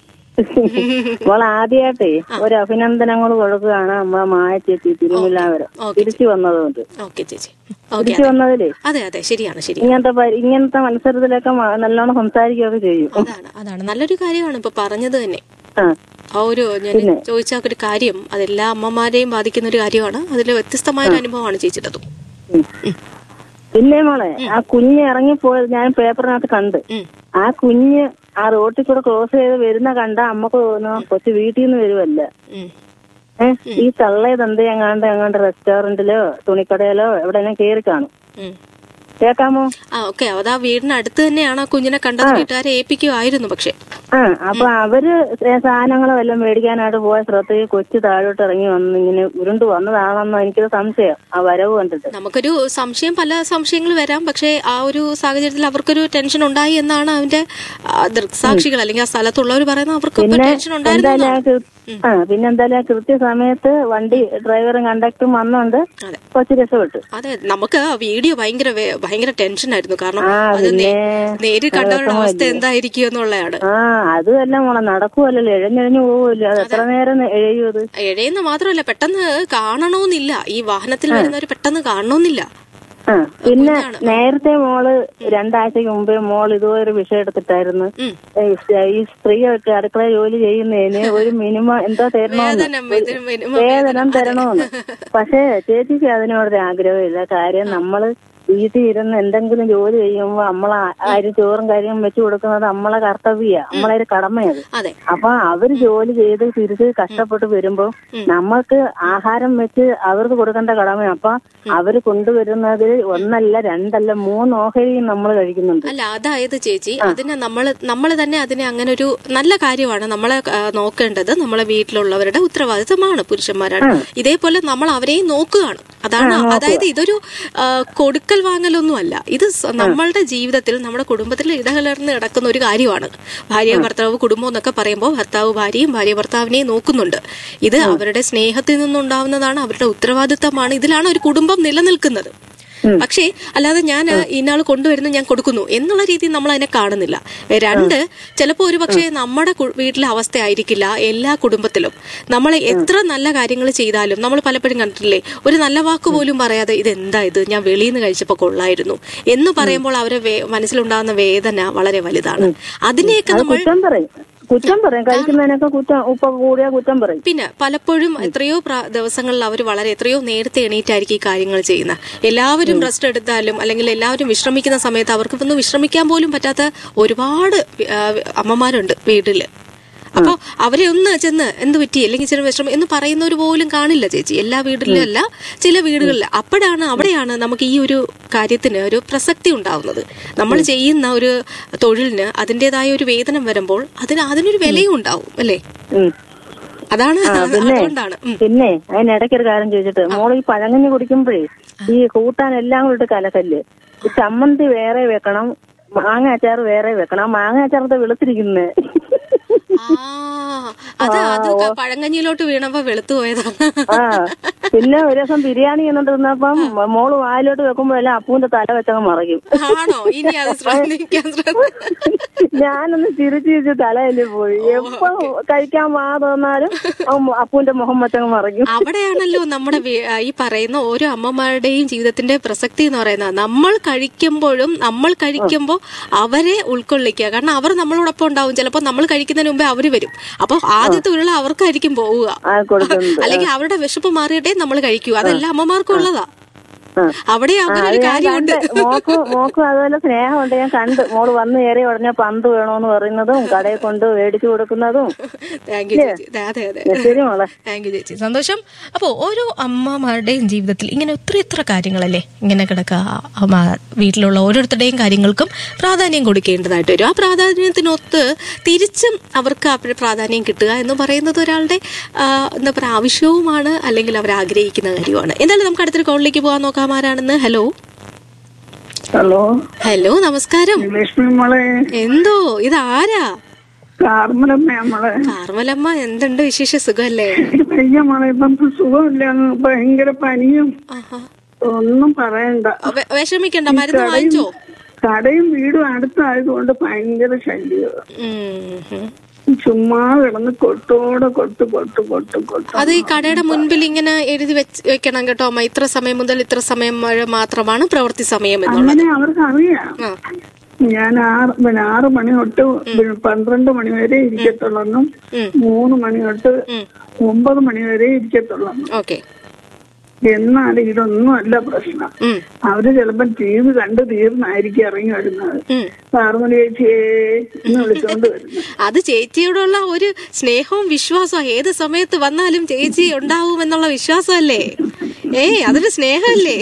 മോൾ ആദ്യമായിട്ടേ ഒരു അഭിനന്ദനങ്ങൾ കൊടുക്കുകയാണ് നമ്മളെ മായ ചേച്ചി തിരുമില്ലാവരം ഓക്കേ, തിരിച്ചു വന്നതുകൊണ്ട് ഓക്കെ ചേച്ചി ഓക്കെ തിരിച്ചു വന്നതിലേ അതെ അതെ ശരിയാണ് ശരി ഇങ്ങനത്തെ പരി- ഇങ്ങനത്തെ മത്സരത്തിലൊക്കെ മ- നല്ലോണം സംസാരിക്കുകയൊക്കെ ചെയ്യും അതാണ് അതാണ് നല്ലൊരു കാര്യമാണ് ഇപ്പൊ പറഞ്ഞത് തന്നെ ആ ആ ഒരു ഞാൻ ചോദിച്ച ഒരു കാര്യം അതെല്ലാ അമ്മമാരെയും ബാധിക്കുന്ന ഒരു കാര്യമാണ് അതിൽ വ്യത്യസ്തമായ ഒരു അനുഭവമാണ് ചേച്ചിയുടേതും ഉം. പിന്നെ മോളെ ആ കുഞ്ഞ് ഇറങ്ങിപ്പോയത് ഞാൻ പേപ്പറിനകത്ത് കണ്ട് ഉം. ആ കുഞ്ഞ് ആ റോട്ടിൽ കൂടെ ക്രോസ് ചെയ്ത് വരുന്ന കണ്ട അമ്മക്ക് തോന്നുന്നു കൊച്ചു വീട്ടിൽ നിന്ന് വരുമല്ല ഉം. ഏഹ് ഈ തള്ളയത് എന്ത് എങ്ങാണ്ട് എങ്ങാണ്ട് റെസ്റ്റോറന്റിലോ തുണിക്കടയിലോ എവിടെയെങ്കിലും കയറി കാണും ഉം. കേക്കാമോ ആ ഓക്കെ അതാ വീടിനടുത്ത് തന്നെയാണ് ആ കുഞ്ഞിനെ കണ്ടത് വീട്ടുകാരെ ഏൽപ്പിക്കുമായിരുന്നു പക്ഷെ ആ അപ്പൊ അവര് സാധനങ്ങൾ വല്ലതും മേടിക്കാനായിട്ട് പോയ ശ്രദ്ധയിൽ കൊച്ചു താഴോട്ട് ഇറങ്ങി വന്ന് ഇങ്ങനെ ഉരുണ്ടു വന്നതാണെന്നോ എനിക്കൊരു സംശയം ആ വരവ് കണ്ടിട്ട് നമുക്കൊരു സംശയം പല സംശയങ്ങൾ വരാം പക്ഷേ ആ ഒരു സാഹചര്യത്തിൽ അവർക്കൊരു ടെൻഷൻ ഉണ്ടായി എന്നാണ് അവന്റെ ആ, ദൃക്സാക്ഷികൾ അല്ലെങ്കിൽ ആ സ്ഥലത്തുള്ളവർ പറയുന്നത് അവർക്ക് ടെൻഷൻ ഉണ്ടായിരുന്നു എന്തായാലും ആ കൃ- ആ പിന്നെ എന്തായാലും ആ കൃത്യസമയത്ത് വണ്ടി ഡ്രൈവറും കണ്ടക്ടറും വന്നോണ്ട് അതെ കൊച്ചു രക്ഷപ്പെട്ടു അതെ നമുക്ക് ആ വീഡിയോ ഭയങ്കര വേ- ഭയങ്കര ടെൻഷൻ ആയിരുന്നു കാരണം ആ, അത് നേ- പിന്നെ നേരിൽ കണ്ടവരുടെ അവസ്ഥ എന്തായിരിക്കും എന്നുള്ളതാണ് ആ അതുമല്ല മോളെ നടക്കുമല്ലോ എഴഞ്ഞെഴഞ്ഞു പോവില്ല അത് എത്ര നേരം എഴയും അത് എഴയുന്ന മാത്രമല്ല പെട്ടെന്ന് കാണണമെന്നില്ല ഈ വാഹനത്തിൽ വരുന്നവർ പെട്ടെന്ന് കാണണമെന്നില്ല ആ പിന്നെ നേരത്തെ മോള് രണ്ടാഴ്ചക്ക് മുമ്പേ മോൾ ഇതുപോലെ ഒരു വിഷയം എടുത്തിട്ടായിരുന്നു ഉം. ഈ സ്- ഈ സ്ത്രീകൾക്ക് അടുക്കള ജോലി ചെയ്യുന്നതിന് ഒരു മിനിമം എന്തോ തരണമെന്ന് വേതനം, ഇതിന് minimum വേതനം തരണമെന്ന് പക്ഷേ ചേച്ചിക്ക് അതിനോടൊരു ആഗ്രഹമില്ല കാര്യം നമ്മള് വീട്ടിൽ ഇരുന്ന് എന്തെങ്കിലും ജോലി ചെയ്യുമ്പോ നമ്മളെ ആരും ചോറും കാര്യവും വെച്ചു കൊടുക്കുന്നത് നമ്മളെ കർത്തവ്യ നമ്മളെ ഒരു കടമയത് അതെ അപ്പൊ അവര് ജോലി ചെയ്ത് തിരിച്ച് കഷ്ടപ്പെട്ട് വരുമ്പോ നമ്മൾക്ക് ആഹാരം വെച്ച് അവർക്ക് കൊടുക്കേണ്ട കടമ അപ്പൊ അവര് കൊണ്ടുവരുന്നതിൽ ഒന്നല്ല രണ്ടല്ല മൂന്ന് ഓഹരിയും നമ്മൾ കഴിക്കുന്നുണ്ട് അല്ല അതായത് ചേച്ചി അതിനെ നമ്മൾ നമ്മൾ തന്നെ അതിനെ അങ്ങനെ ഒരു നല്ല കാര്യമാണ് നമ്മളെ ആ, നോക്കേണ്ടത് നമ്മളെ വീട്ടിലുള്ളവരുടെ ഉത്തരവാദിത്തമാണ് പുരുഷന്മാരാണ് ഇതേപോലെ നമ്മൾ അവരെയും നോക്കുകയാണ് അതാണ് അതായത് ഇതൊരു ആ, കൊടുക്കൽ വാങ്ങലൊന്നും അല്ല ഇത് സ- നമ്മളുടെ ജീവിതത്തിൽ നമ്മുടെ കുടുംബത്തിൽ ഇടകലർന്ന് കിടക്കുന്ന ഒരു കാര്യമാണ് ഭാര്യ ഭർത്താവ് കുടുംബം എന്നൊക്കെ പറയുമ്പോൾ ഭർത്താവ് ഭാര്യയും ഭാര്യ ഭർത്താവിനെയും നോക്കുന്നുണ്ട് ഇത് അവരുടെ സ്നേഹത്തിൽ നിന്നുണ്ടാവുന്നതാണ് അവരുടെ ഉത്തരവാദിത്തമാണ് ഇതിലാണ് ഒരു കുടുംബം നിലനിൽക്കുന്നത് പക്ഷേ അല്ലാതെ ഞാൻ ആ, ഇന്നാൾ കൊണ്ടുവരുന്നു ഞാൻ കൊടുക്കുന്നു എന്നുള്ള രീതിയിൽ നമ്മൾ അതിനെ കാണുന്നില്ല രണ്ട് ചിലപ്പോൾ ഒരു പക്ഷേ നമ്മുടെ കു- വീട്ടിലെ അവസ്ഥ ആയിരിക്കില്ല എല്ലാ കുടുംബത്തിലും നമ്മൾ എത്ര നല്ല കാര്യങ്ങൾ ചെയ്താലും നമ്മൾ പലപ്പോഴും കണ്ടിട്ടില്ലേ ഒരു നല്ല വാക്ക് പോലും പറയാതെ ഇത് എന്താ ഇത് ഞാൻ വെളിയിൽ നിന്ന് കഴിച്ചപ്പോൾ കൊള്ളായിരുന്നു എന്ന് പറയുമ്പോൾ അവരെ വേ- മനസ്സിലുണ്ടാകുന്ന വേദന വളരെ വലുതാണ് അതിനെയൊക്കെ അത് നമ്മൾ കുറ്റം പറയും കുറ്റം പറയും കഴിക്കുന്നതിനൊക്കെ കുറ്റം ഉപ്പ് കൂടിയാ കുറ്റം പറയും പിന്നെ പലപ്പോഴും എത്രയോ പ്ര- ദിവസങ്ങളിൽ അവർ വളരെ എത്രയോ നേരത്തെ എണീറ്റായിരിക്കും ഈ കാര്യങ്ങൾ ചെയ്യുന്നത് എല്ലാവരും റെസ്റ്റ് എടുത്താലും അല്ലെങ്കിൽ എല്ലാവരും വിശ്രമിക്കുന്ന സമയത്ത് അവർക്ക് ഒന്ന് വിശ്രമിക്കാൻ പോലും പറ്റാത്ത ഒരുപാട് വി- ആ, അമ്മമാരുണ്ട് വീട്ടില് അപ്പൊ അവരെ ഒന്ന് ചെന്ന് എന്ത് പറ്റി അല്ലെങ്കിൽ ചില വിശ്രമം എന്ന് പറയുന്നവർ പോലും കാണില്ല ചേച്ചി എല്ലാ വീടുകളിലും അല്ല ചില വീടുകളിൽ അപ്പോഴാണ് അവിടെയാണ് നമുക്ക് ഈ ഒരു കാര്യത്തിന് ഒരു പ്രസക്തി ഉണ്ടാവുന്നത് നമ്മൾ ചെയ്യുന്ന ഒരു തൊഴിലിന് അതിൻ്റെതായ ഒരു വേതനം വരുമ്പോൾ അതിന് അതിനൊരു വിലയും ഉണ്ടാവും അല്ലേ ഉം. അതാണ് ആ, പിന്നെ അതുകൊണ്ടാണ് ഉം. പിന്നെ അതിനിടയ്ക്ക് ഒരു കാര്യം ചോദിച്ചിട്ട് മോള് ഈ പഴങ്ങഞ്ഞി കുടിക്കുമ്പോഴേ ഈ കൂട്ടാൻ എല്ലാം കൂടി ഇട്ട് കലക്കല്ല് ഈ ചമ്മന്തി വേറെ വെക്കണം മാങ്ങ അച്ചാർ വേറെ വെക്കണം ആ മാങ്ങ അച്ചാറത്തെ വെളുത്തിരിക്കുന്നേ ആ അത് അത് ക- പഴങ്കഞ്ഞിയിലോട്ട് വീണപ്പോ വെളുത്തു പോയതാണ് ആ പിന്നെ ഒരു ദിവസം ബിരിയാണി എന്നിട്ട് തിന്നപ്പം മോള് വായിലോട്ട് വെക്കുമ്പോഴെല്ലാം അപ്പൂന്റെ തല വെച്ചങ്ങ് മറയ്ക്കും ആണോ ഇനി അത് ശ്രദ്ധിക്കാൻ ശ്രദ്ധ ഞാനൊന്ന് ചിരിച്ചു ചിരിച്ച് തലയല്ലേ പോയി എപ്പോ കഴിക്കാൻ വാ തോന്നാലും അവൻ അപ്പൂന്റെ മുഖം വെച്ചങ്ങ് മറയ്ക്കും അവിടെയാണല്ലോ നമ്മുടെ വി- ആ, ഈ പറയുന്ന ഓരോ അമ്മമാരുടെയും ജീവിതത്തിന്റെ പ്രസക്തി എന്ന് പറയുന്നത് നമ്മൾ കഴിക്കുമ്പോഴും നമ്മൾ കഴിക്കുമ്പോൾ അവരെ ഉൾക്കൊള്ളിക്കുക കാരണം അവർ നമ്മളോടൊപ്പം ഉണ്ടാവും ചിലപ്പോൾ നമ്മൾ കഴിക്കുന്നതിന് മുമ്പേ അവര് വരും അപ്പൊ ആദ്യത്തെ ഉരുള അവർക്കായിരിക്കും പോവുക ആ കൊടുക്കുന്നത് അല്ലെങ്കിൽ അവരുടെ വിശപ്പ് മാറിയിട്ടേ നമ്മൾ കഴിക്കൂ അതെല്ലാം അമ്മമാർക്കും ഉള്ളതാ ആ. അവിടെ ആ, അങ്ങനെ അത് ഒരു ഞാൻ കാര്യമുണ്ട് കണ്ട് മോക്കും മോക്കും അതുപോലെ സ്നേഹമുണ്ട് ഞാൻ കണ്ട് മോള് വന്ന് കയറി ഉടനെ പന്ത് വേണോന്ന് പറയുന്നതും കടയിൽ കൊണ്ട് മേടിച്ചു കൊടുക്കുന്നതും താങ്ക് യു ചേച്ചി അതെ അതെ ശരി മോളെ താങ്ക് യു ചേച്ചി സന്തോഷം അപ്പോൾ ഓരോ അമ്മമാരുടെയും ജീവിതത്തിൽ ഇങ്ങനെ ഒത്തിരി ഇത്ര കാര്യങ്ങളല്ലേ ഇങ്ങനെ കിടക്കുക അമ്മ വീട്ടിലുള്ള ഓരോരുത്തരുടെയും കാര്യങ്ങൾക്കും പ്രാധാന്യം കൊടുക്കേണ്ടതായിട്ട് വരും ആ പ്രാധാന്യത്തിനൊത്ത് തിരിച്ചും അവർക്ക് ആ പ്രാധാന്യം കിട്ടുക എന്ന് പറയുന്നത് ഒരാളുടെ ആ, എന്താ പറയുക ആവശ്യവുമാണ് അല്ലെങ്കിൽ അവർ ആഗ്രഹിക്കുന്ന കാര്യമാണ് എന്തായാലും നമുക്ക് അടുത്തൊരു കോളിലേക്ക് പോകാൻ നോക്കാം ആരാണെന്ന് ഹലോ ഹലോ ഹലോ നമസ്കാരം ലക്ഷ്മി മോളെ എന്തോ ഇതാരാ കാർമലമ്മ നമ്മളെ കാർമലമ്മ എന്തുണ്ട് വിശേഷ സുഖമല്ലേ പയ്യ മോളെ ഇപ്പം സുഖമില്ല അങ്ങ് ഭയങ്കര പനിയും ആഹാ. ഒന്നും പറയണ്ട വെ- വിഷമിക്കണ്ട മരുന്ന് വാങ്ങിച്ചോ കടയും വീടും അടുത്തായതുകൊണ്ട് ഭയങ്കര ശല്യം ഉം, ഉം. ചുമ്മാ കിടന്ന് കൊട്ടോടെ കൊട്ട് കൊട്ട് കൊട്ട് കൊട്ട് അത് ഈ കടയുടെ മുൻപിൽ ഇങ്ങനെ എഴുതി വെച്ച് വെക്കണം കേട്ടോ അമ്മ ഇത്ര സമയം മുതൽ ഇത്ര സമയം വരെ മാത്രമാണ് പ്രവൃത്തി സമയം എന്നുള്ളത് അങ്ങനെ അവർക്ക് അറിയാം ആ. ഞാൻ ആറ് പിന്നെ ആറ് മണി തൊട്ട് പിന്നെ പന്ത്രണ്ട് മണി വരെ ഇരിക്കത്തുള്ളെന്നും ഉം. മൂന്ന് മണി തൊട്ട് ഉം. ഒമ്പത് മണി വരെ ഇരിക്കത്തുള്ളെന്നും ഓക്കെ എന്നാൽ ഇതൊന്നും അല്ല പ്രശ്നം ഉം അവര് ചിലപ്പോ ടി വി കണ്ട് തീർന്നായിരിക്കും ഇറങ്ങി വരുന്നത് ഉം പാർമലി ചേച്ചിയേ എന്ന് വിളിച്ചോണ്ട് വരുന്നത് അത് ചേച്ചിയോടുള്ള ഒരു സ്നേഹവും വിശ്വാസവും ഏത് സമയത്ത് വന്നാലും ചേച്ചി ഉണ്ടാവും എന്നുള്ള വിശ്വാസമല്ലേ ഏയ് അതൊരു സ്നേഹമല്ലേ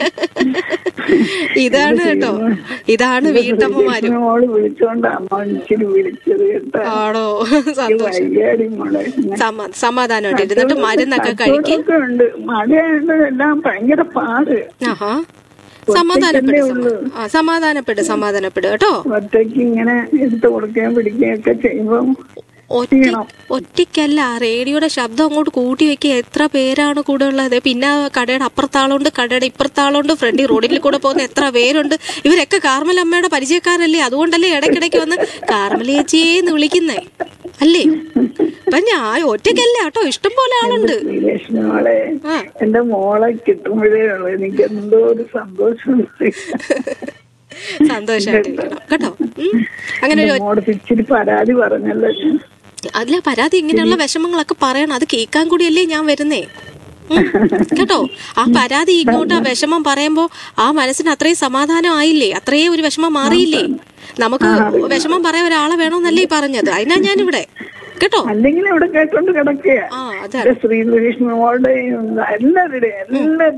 ഇതാണ് കേട്ടോ ഇതാണ് വീട്ടമ്മമാരും മോള് വിളിച്ചോണ്ട് അമ്മ ഇച്ചിരി വിളിച്ചത് കേട്ടോ ആണോ സന്തോഷം വയ്യാടി മോളെ സമാ സമാധാനമായിട്ട് ഇരുന്നിട്ട് മരുന്നൊക്കെ കഴിക്കും ഒക്കെ ഉണ്ട് മഴയായത് എല്ലാം ഭയങ്കര പാട് ആഹാ സമാധാനപ്പെട് സമ- ആ സമാധാനപ്പെട് സമാധാനപ്പെട് കേട്ടോ ഒറ്റയ്ക്ക് ഇങ്ങനെ എടുത്ത് കൊടുക്കുകയും പിടിക്കുകയും ഒക്കെ ചെയ്യുമ്പം ഒറ്റ ഒറ്റയ്ക്കല്ല റേഡിയോയുടെ ശബ്ദം അങ്ങോട്ട് കൂട്ടി വെക്കുക എത്ര പേരാണ് കൂടെ ഉള്ളത് പിന്നെ കടയുടെ അപ്പുറത്താളുണ്ട് കടയുടെ ഇപ്പുറത്താളുണ്ട് ഫ്രണ്ടിൽ റോഡിൽ കൂടെ പോകുന്ന എത്ര പേരുണ്ട് ഇവരൊക്കെ കാർമൽ അമ്മയുടെ പരിചയക്കാരല്ലേ അതുകൊണ്ടല്ലേ ഇടയ്ക്കിടയ്ക്ക് വന്ന് കാർമൽ ചേച്ചിയേന്ന് വിളിക്കുന്നേ അല്ലേ അപ്പൊ ഞാൻ ഒറ്റയ്ക്കല്ല കേട്ടോ ഇഷ്ടം പോലെ ആളുണ്ട് ശ്രീലക്ഷ്മി മോളെ ആ. എന്റെ മോളെ കിട്ടുമ്പോഴേ ഉള്ളു എനിക്ക് എന്തോ ഒരു സന്തോഷം സന്തോഷമായിട്ടിരിക്കണം കേട്ടോ ഉം. അങ്ങനെ ഒരു മോള് ഇച്ചിരി പരാതി പറഞ്ഞല്ലോ ഞാൻ അതിലെ പരാതി ഇങ്ങനെയുള്ള വിഷമങ്ങളൊക്കെ പറയണം അത് കേൾക്കാൻ കൂടിയല്ലേ ഞാൻ വരുന്നേ ഉം. കേട്ടോ ആ പരാതി ഇങ്ങോട്ട് ആ വിഷമം പറയുമ്പോ ആ മനസ്സിന് അത്രയും സമാധാനം ആയില്ലേ അത്രയും ഒരു വിഷമം മാറിയില്ലേ നമുക്ക് വിഷമം പറയാൻ ഒരാളെ വേണമെന്നല്ലേ ഈ പറഞ്ഞത് അതിനാ ഞാനിവിടെ കേട്ടോ അല്ലെങ്കിൽ ഇവിടെ കേട്ടോണ്ട് കിടക്കുക ആ അതാണ് ശ്രീകൃഷ്ണ മോളുടെയും എല്ലാവരുടെയും എല്ലാവരുടെയും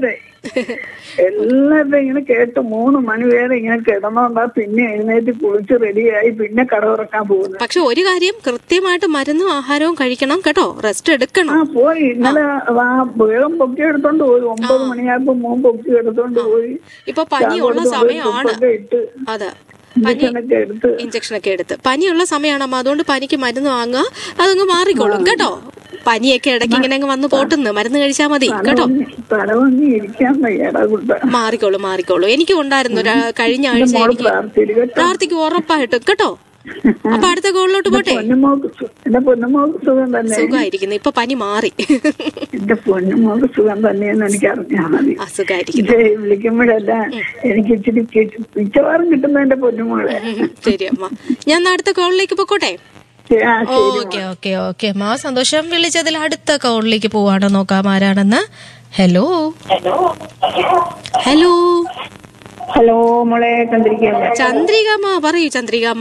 എല്ലാവരും ഇങ്ങനെ കേട്ട് മൂന്ന് മണി വരെ ഇങ്ങനെ കിടന്നോണ്ടാ പിന്നെ എഴുന്നേറ്റ് കുളിച്ച് റെഡിയായി പിന്നെ കട തുറക്കാൻ പോകുന്നത് പക്ഷെ ഒരു കാര്യം കൃത്യമായിട്ട് മരുന്നും ആഹാരവും കഴിക്കണം കേട്ടോ റെസ്റ്റ് ആ എടുക്കണം പോയി ഇന്നലെ ആ വേഗം പൊക്കി എടുത്തോണ്ട് പോയി ഒമ്പത് മണിയായപ്പോ മോൻ പൊക്കി എടുത്തോണ്ട് പോയി ഇപ്പൊ പനിയുള്ള ചായ കൊടുത്ത് സമയമാണ് ഉപ്പൊക്കെ ഇട്ട് അതെ പനി ഇഞ്ചക്ഷനൊക്കെ എടുത്ത് ഇഞ്ചക്ഷൻ ഒക്കെ എടുത്ത് പനിയുള്ള സമയമാണ് അമ്മ അതുകൊണ്ട് പനിക്ക് മരുന്ന് വാങ്ങുക അതങ്ങ് മാറിക്കോളും കേട്ടോ പനിയൊക്കെ ഇടയ്ക്ക് ഇങ്ങനെ അങ്ങ് വന്ന് പോട്ടുന്നു മരുന്ന് കഴിച്ചാൽ മതി കേട്ടോ തലവങ്ങി ഇരിക്കാൻ വയ്യടാ കുട്ട മാറിക്കോളൂ മാറിക്കോളൂ എനിക്കും ഉണ്ടായിരുന്നു ഒരു- കഴിഞ്ഞ ആഴ്ച മോള് എനിക്ക് പ്രാർത്ഥിക്കുക കേട്ടോ. പ്രാർത്ഥിക്കും ഉറപ്പായിട്ടും കേട്ടോ അപ്പൊ അടുത്ത കോളിലോട്ട് പോട്ടെ പൊന്നുമോക്ക് സു- എന്റെ പൊന്നുമോക്ക് സുഖം തന്നെ സുഖമായിരിക്കുന്നു ഇപ്പൊ പനി മാറി എന്റെ പൊന്നുമോക്ക് സുഖം തന്നെയെന്ന് എനിക്ക് അറിഞ്ഞാൽ മതി അസുഖമായിരിക്കുന്നു ഇത് വിളിക്കുമ്പോഴല്ല എനിക്ക് ഇച്ചിരി കി- മിക്കവാറും കിട്ടുന്ന എന്റെ പൊന്നുമോളെ ശരി അമ്മ ഞാൻ എന്നാ അടുത്ത കോളിലേക്ക് പൊക്കോട്ടെ ആ ശരി ഓക്കെ ഓക്കെ ഓക്കെ മാ സന്തോഷം വിളിച്ചതിൽ അടുത്ത കോളിലേക്ക് പോവാണ് നോക്കാം ആരാണെന്ന് ഹലോ ഹലോ ഹലോ മോളെ ചന്ദ്രിക്കല്ലേ ചന്ദ്രികാമ്മ പറയൂ ചന്ദ്രികാമ്മ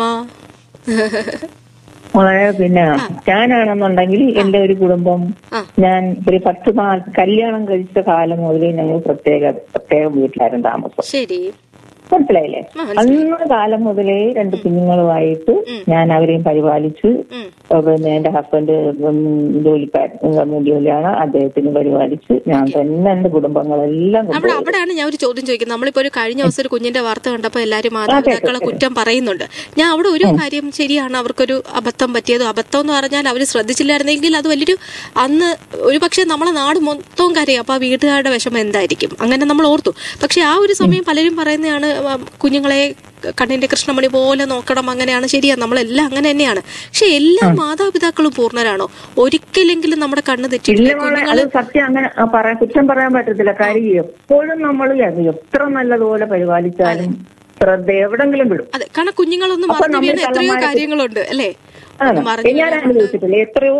മോളെ പിന്നെ ഞാനാണെന്നുണ്ടെങ്കിൽ എന്റെ ഒരു കുടുംബം ആ. ഞാൻ ഒരു പത്ത് നാൾ കല്യാണം കഴിച്ച കാലം മുതലേ ഞങ്ങൾ പ്രത്യേക പ്രത്യേക വീട്ടിലായിരുന്നു താമസം ശരി മനസ്സിലായില്ലേ ആ, മനസ്സിലായി. അന്ന് കാലം മുതലേ രണ്ട് കുഞ്ഞുങ്ങളുമായിട്ട് ഞാൻ അവരെയും പരിപാലിച്ച് ഉം. ഏഹ് പിന്നെ എന്റെ ഹസ്ബൻഡ് ജോലിക്കാരൻ ഗവൺമെന്റ് ജോലിയാണ് അദ്ദേഹത്തിന് പരിപാലിച്ച് ഞാൻ തന്നെ എന്റെ കുടുംബങ്ങളെല്ലാം അവിടെ കൊണ്ടുപോയി അവിടെയാണ് ഞാൻ ഒരു ചോദ്യം ചോദിക്കുന്നത് നമ്മളിപ്പോ ഒരു കഴിഞ്ഞ ദിവസം ഒരു കുഞ്ഞിന്റെ വാർത്ത കണ്ടപ്പോ എല്ലാരും മാതാപിതാക്കളെ കുറ്റം പറയുന്നുണ്ട് ഞാൻ അവിടെ ഒരു കാര്യം ശരിയാണ് അവർക്കൊരു അബദ്ധം പറ്റിയത് അബദ്ധം എന്ന് പറഞ്ഞാൽ അവർ ശ്രദ്ധിച്ചില്ലായിരുന്നെങ്കിൽ അത് വലിയൊരു അന്ന് ഒരു പക്ഷേ നമ്മളെ നാട് മൊത്തവും കരയും അപ്പൊ ആ വീട്ടുകാരുടെ വിഷമം എന്തായിരിക്കും അങ്ങനെ നമ്മൾ ഓർത്തു പക്ഷെ ആ ഒരു സമയം പലരും പറയുന്നതാണ് ആ, കുഞ്ഞുങ്ങളെ കണ്ണിന്റെ കൃഷ്ണമണി പോലെ നോക്കണം അങ്ങനെയാണ് ശരിയാ നമ്മളെല്ലാം അങ്ങനെ തന്നെയാണ് പക്ഷെ എല്ലാ മാതാപിതാക്കളും പൂർണ്ണരാണോ ഒരിക്കലെങ്കിലും നമ്മുടെ കണ്ണ് ഇല്ല തെറ്റിയിട്ടില്ല മോളെ അത് കുഞ്ഞുങ്ങളെ സത്യം അങ്ങനെ ആ, പറയാൻ കുറ്റം പറയാൻ പറ്റത്തില്ല കാര്യം എപ്പോഴും നമ്മൾ എത്ര നല്ലതുപോലെ പരിപാലിച്ചാലും ശ്രദ്ധ എവിടെങ്കിലും വിടും അതെ കാരണം കുഞ്ഞുങ്ങളൊന്നും അപ്പൊ മറന്നു നമ്മൾ വീണ എത്രയോ കള്ളന്മാരെ- കാര്യങ്ങളുണ്ട് അല്ലേ ആണ്. ഒന്ന് മറിഞ്ഞു ഞാൻ വീണ- അനുഭവിച്ചിട്ടില്ല എത്രയോ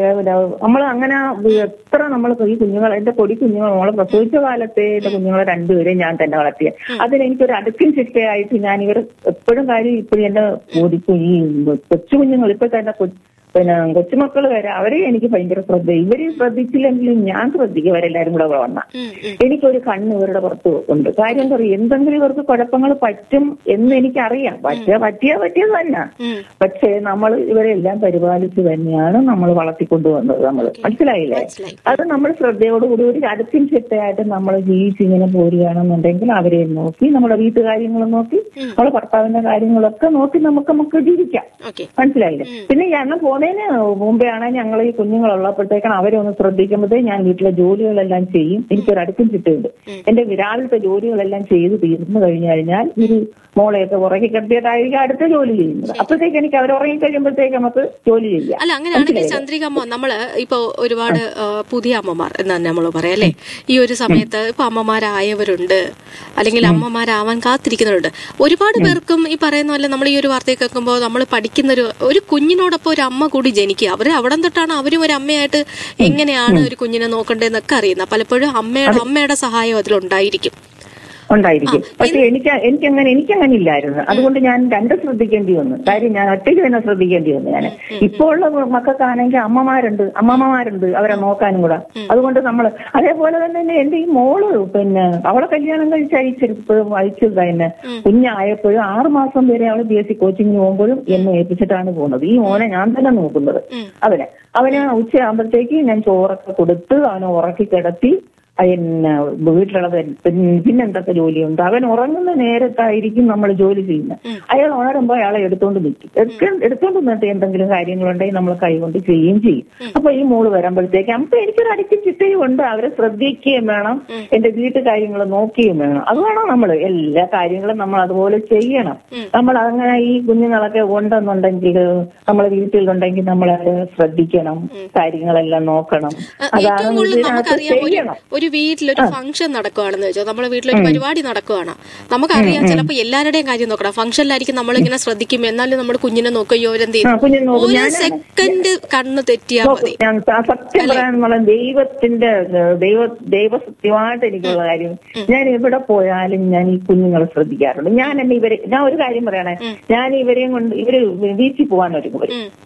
നമ്മൾ അങ്ങനെ എത്ര നമ്മൾ ഈ കുഞ്ഞുങ്ങൾ എന്റെ പൊടി കുഞ്ഞുങ്ങൾ നമ്മളെ പ്രസവിച്ച കാലത്തെ എന്റെ കുഞ്ഞുങ്ങളെ രണ്ടുപേരെയും ഞാൻ തന്നെ വളർത്തിയ അതിന് എനിക്കൊരു അടുക്കും ചിട്ടയായിട്ട് ഞാൻ ഇവർ എപ്പോഴും കാര്യം ഇപ്പോഴും എന്റെ പൊടിക്കും ഈ കൊച്ചു കുഞ്ഞുങ്ങൾ ഇപ്പൊ തന്നെ കൊ- പിന്നെ കൊച്ചുമക്കൾ വരെ അവരെ എനിക്ക് ഭയങ്കര ശ്രദ്ധ ഇവര് ശ്രദ്ധിച്ചില്ലെങ്കിലും ഞാൻ ശ്രദ്ധിക്കും അവരെല്ലാരും കൂടെ വന്ന ഉം, ഉം. എനിക്കൊരു കണ്ണ് ഇവരുടെ പുറത്ത് ഉണ്ട് കാര്യം എന്താ പറയുക എന്തെങ്കിലും ഇവർക്ക് കുഴപ്പങ്ങൾ പറ്റും എന്ന് എനിക്കറിയാം പറ്റിയ പറ്റിയാ പറ്റിയത് തന്നെ ഉം. പക്ഷേ നമ്മൾ ഇവരെല്ലാം പരിപാലിച്ച് തന്നെയാണ് നമ്മൾ വളർത്തിക്കൊണ്ടുവന്നത് നമ്മൾ മനസ്സിലായില്ലേ മനസ്സിലായി. അത് നമ്മൾ ശ്രദ്ധയോടുകൂടി ഒരു അടുക്കും ചിട്ടയായിട്ട് നമ്മൾ ജീവിച്ചിങ്ങനെ പോരുകയാണെന്നുണ്ടെങ്കിൽ അവരെ നോക്കി നമ്മുടെ വീട്ടുകാര്യങ്ങൾ നോക്കി നമ്മളെ ഭർത്താവിന്റെ കാര്യങ്ങളൊക്കെ നോക്കി നമുക്ക് നമുക്ക് ജീവിക്കാം ഓക്കെ മനസ്സിലായില്ലേ പിന്നെ ഈ എണ്ണം പോന്നതിന് മുമ്പേ ആണ് ഞങ്ങൾ ഈ കുഞ്ഞുങ്ങളുള്ളപ്പോഴത്തേക്കാണ് അവരെ ഒന്ന് ശ്രദ്ധിക്കുമ്പോഴത്തേ ഞാൻ വീട്ടിലെ ജോലികളെല്ലാം ചെയ്യും എനിക്കൊരു അടുക്കും ചിട്ടയുണ്ട് എന്റെ രാവിലത്തെ ജോലികളെല്ലാം ചെയ്ത് തീർന്നു കഴിഞ്ഞു കഴിഞ്ഞാൽ ഒരു മോളെയൊക്കെ ഉറങ്ങി കിടത്തിയതായിരിക്കും അടുത്ത ജോലി ചെയ്യുന്നത് അപ്പോഴത്തേക്ക് എനിക്ക് അവർ ഉറങ്ങി കഴിയുമ്പോഴത്തേക്ക് നമുക്ക് ജോലി ചെയ്യാം അല്ല അങ്ങനെയാണെങ്കിൽ ചന്ദ്രിക അമ്മ നമ്മള് ഇപ്പൊ ഒരുപാട് ആ, പുതിയ അമ്മമാർ എന്ന് തന്നെ നമ്മൾ പറയാം അല്ലെ ഈ ഒരു സമയത്ത് ഇപ്പൊ അമ്മമാരായവരുണ്ട് അല്ലെങ്കിൽ അമ്മമാരാവാൻ കാത്തിരിക്കുന്നവരുണ്ട് ഒരുപാട് പേർക്കും ഈ പറയുന്ന പോലെ നമ്മൾ ഈ ഒരു വാർത്ത കേൾക്കുമ്പോൾ നമ്മൾ പഠിക്കുന്ന ഒരു ഒരു കുഞ്ഞിനോടൊപ്പം ഒരു അമ്മ കൂടി ജനിക്കുക അവര് അവിടെ തൊട്ടാണ് അവരും ഒരു അമ്മയായിട്ട് എങ്ങനെയാണ് ഒരു കുഞ്ഞിനെ നോക്കേണ്ടതെന്നൊക്കെ അറിയുന്നത് പലപ്പോഴും അമ്മയുടെ അമ്മയുടെ സഹായം അതിലുണ്ടായിരിക്കും ഉണ്ടായിരിക്കും പക്ഷെ എനിക്ക് എനിക്കങ്ങനെ എനിക്കങ്ങനെ ഇല്ലായിരുന്നു അതുകൊണ്ട് ഞാൻ രണ്ട് ശ്രദ്ധിക്കേണ്ടി വന്നു കാര്യം ഞാൻ ഒറ്റയ്ക്ക് തന്നെ ശ്രദ്ധിക്കേണ്ടി വന്നു ഞാൻ ഇപ്പോൾ ഉള്ള മക്കൾക്കാണെങ്കിൽ അമ്മമാരുണ്ട് അമ്മമ്മമാരുണ്ട് അവരെ നോക്കാനും കൂടെ അതുകൊണ്ട് നമ്മൾ അതേപോലെ തന്നെ എന്റെ ഈ മോള് പിന്നെ അവളെ കല്യാണം കഴിച്ച് അയച്ചെടുത്തതും അയച്ചത് തന്നെ കുഞ്ഞായപ്പോഴും ആറ് മാസം വരെ അവള് ബി എസ് സി കോച്ചിങ്ങിന് പോകുമ്പോഴും എന്നെ ഏൽപ്പിച്ചിട്ടാണ് പോകുന്നത് ഈ മോനെ ഞാൻ തന്നെ നോക്കുന്നത് അവനെ അവന് ഉച്ചയാകുമ്പോഴത്തേക്ക് ഞാൻ ചോറൊക്കെ കൊടുത്ത് അവനെ ഉറക്കി കിടത്തി പിന്നെ വീട്ടിലുള്ളത് പിന്നെ പിന്നെന്തൊക്കെ ജോലിയുണ്ട് അവൻ ഉറങ്ങുന്ന നേരത്തായിരിക്കും നമ്മൾ ജോലി ചെയ്യുന്നത് അയാൾ ഉണരുമ്പോൾ അയാളെ എടുത്തോണ്ട് നിൽക്കും എടുക്ക- എടുത്തോണ്ട് നിന്നിട്ട് എന്തെങ്കിലും കാര്യങ്ങളുണ്ടെങ്കിൽ നമ്മൾ കൈകൊണ്ട് ചെയ്യുകയും ചെയ്യും അപ്പൊ ഈ മോള് വരുമ്പോഴത്തേക്ക് അപ്പൊ എനിക്കൊരു അടുക്കും ചിട്ടയും ഉണ്ട് അവരെ ശ്രദ്ധിക്കുകയും വേണം എന്റെ വീട്ടു കാര്യങ്ങൾ നോക്കുകയും വേണം അത് വേണം നമ്മൾ എല്ലാ കാര്യങ്ങളും നമ്മൾ അതുപോലെ ചെയ്യണം നമ്മൾ അങ്ങനെ ഈ കുഞ്ഞുങ്ങളൊക്കെ ഉണ്ടെന്നുണ്ടെങ്കിൽ നമ്മളെ വീട്ടിലുണ്ടെങ്കിൽ നമ്മൾ അവരെ ശ്രദ്ധിക്കണം കാര്യങ്ങളെല്ലാം നോക്കണം ഏറ്റവും അതാണ് കൂടുതൽ ഇതിനകത്ത് നമുക്കറിയാം ഒരു ചെയ്യണം ഒരു വീട്ടിലൊരു ഫംഗ്ഷൻ നടക്കുവാണെന്ന് വെച്ചോ നമ്മളെ വീട്ടിലൊരു പരിപാടി നടക്കുവാണ് നമുക്കറിയാം ചിലപ്പോ എല്ലാവരുടെയും കാര്യം നോക്കണം ഫംഗ്ഷനിലായിരിക്കും നമ്മളിങ്ങനെ ശ്രദ്ധിക്കും എന്നാലും നമ്മുടെ കുഞ്ഞിനെ നോക്കുകയോ അവരെന്ത് ആ, കുഞ്ഞിനെ നോക്കും. ഒരു ഞാന് സെക്കൻഡ് കണ്ണ് തെറ്റിയാ മതി ഞാൻ സ- സത്യം പറയാൻ പറഞ്ഞ ദൈവത്തിന്റെ ഏഹ്, ദൈവ ദൈവസത്യമായിട്ട് എനിക്കുള്ള കാര്യം ഞാൻ എവിടെ പോയാലും ഞാൻ ഈ കുഞ്ഞുങ്ങളെ ശ്രദ്ധിക്കാറുണ്ട് ഞാൻ എന്നെ ഇവരെ ഞാൻ ഒരു കാര്യം പറയണേ ഞാൻ ഇവരെയും കൊണ്ട് ഇവര് ബീച്ചിൽ പോകാൻ ഒരുങ്ങും വരും ഉം.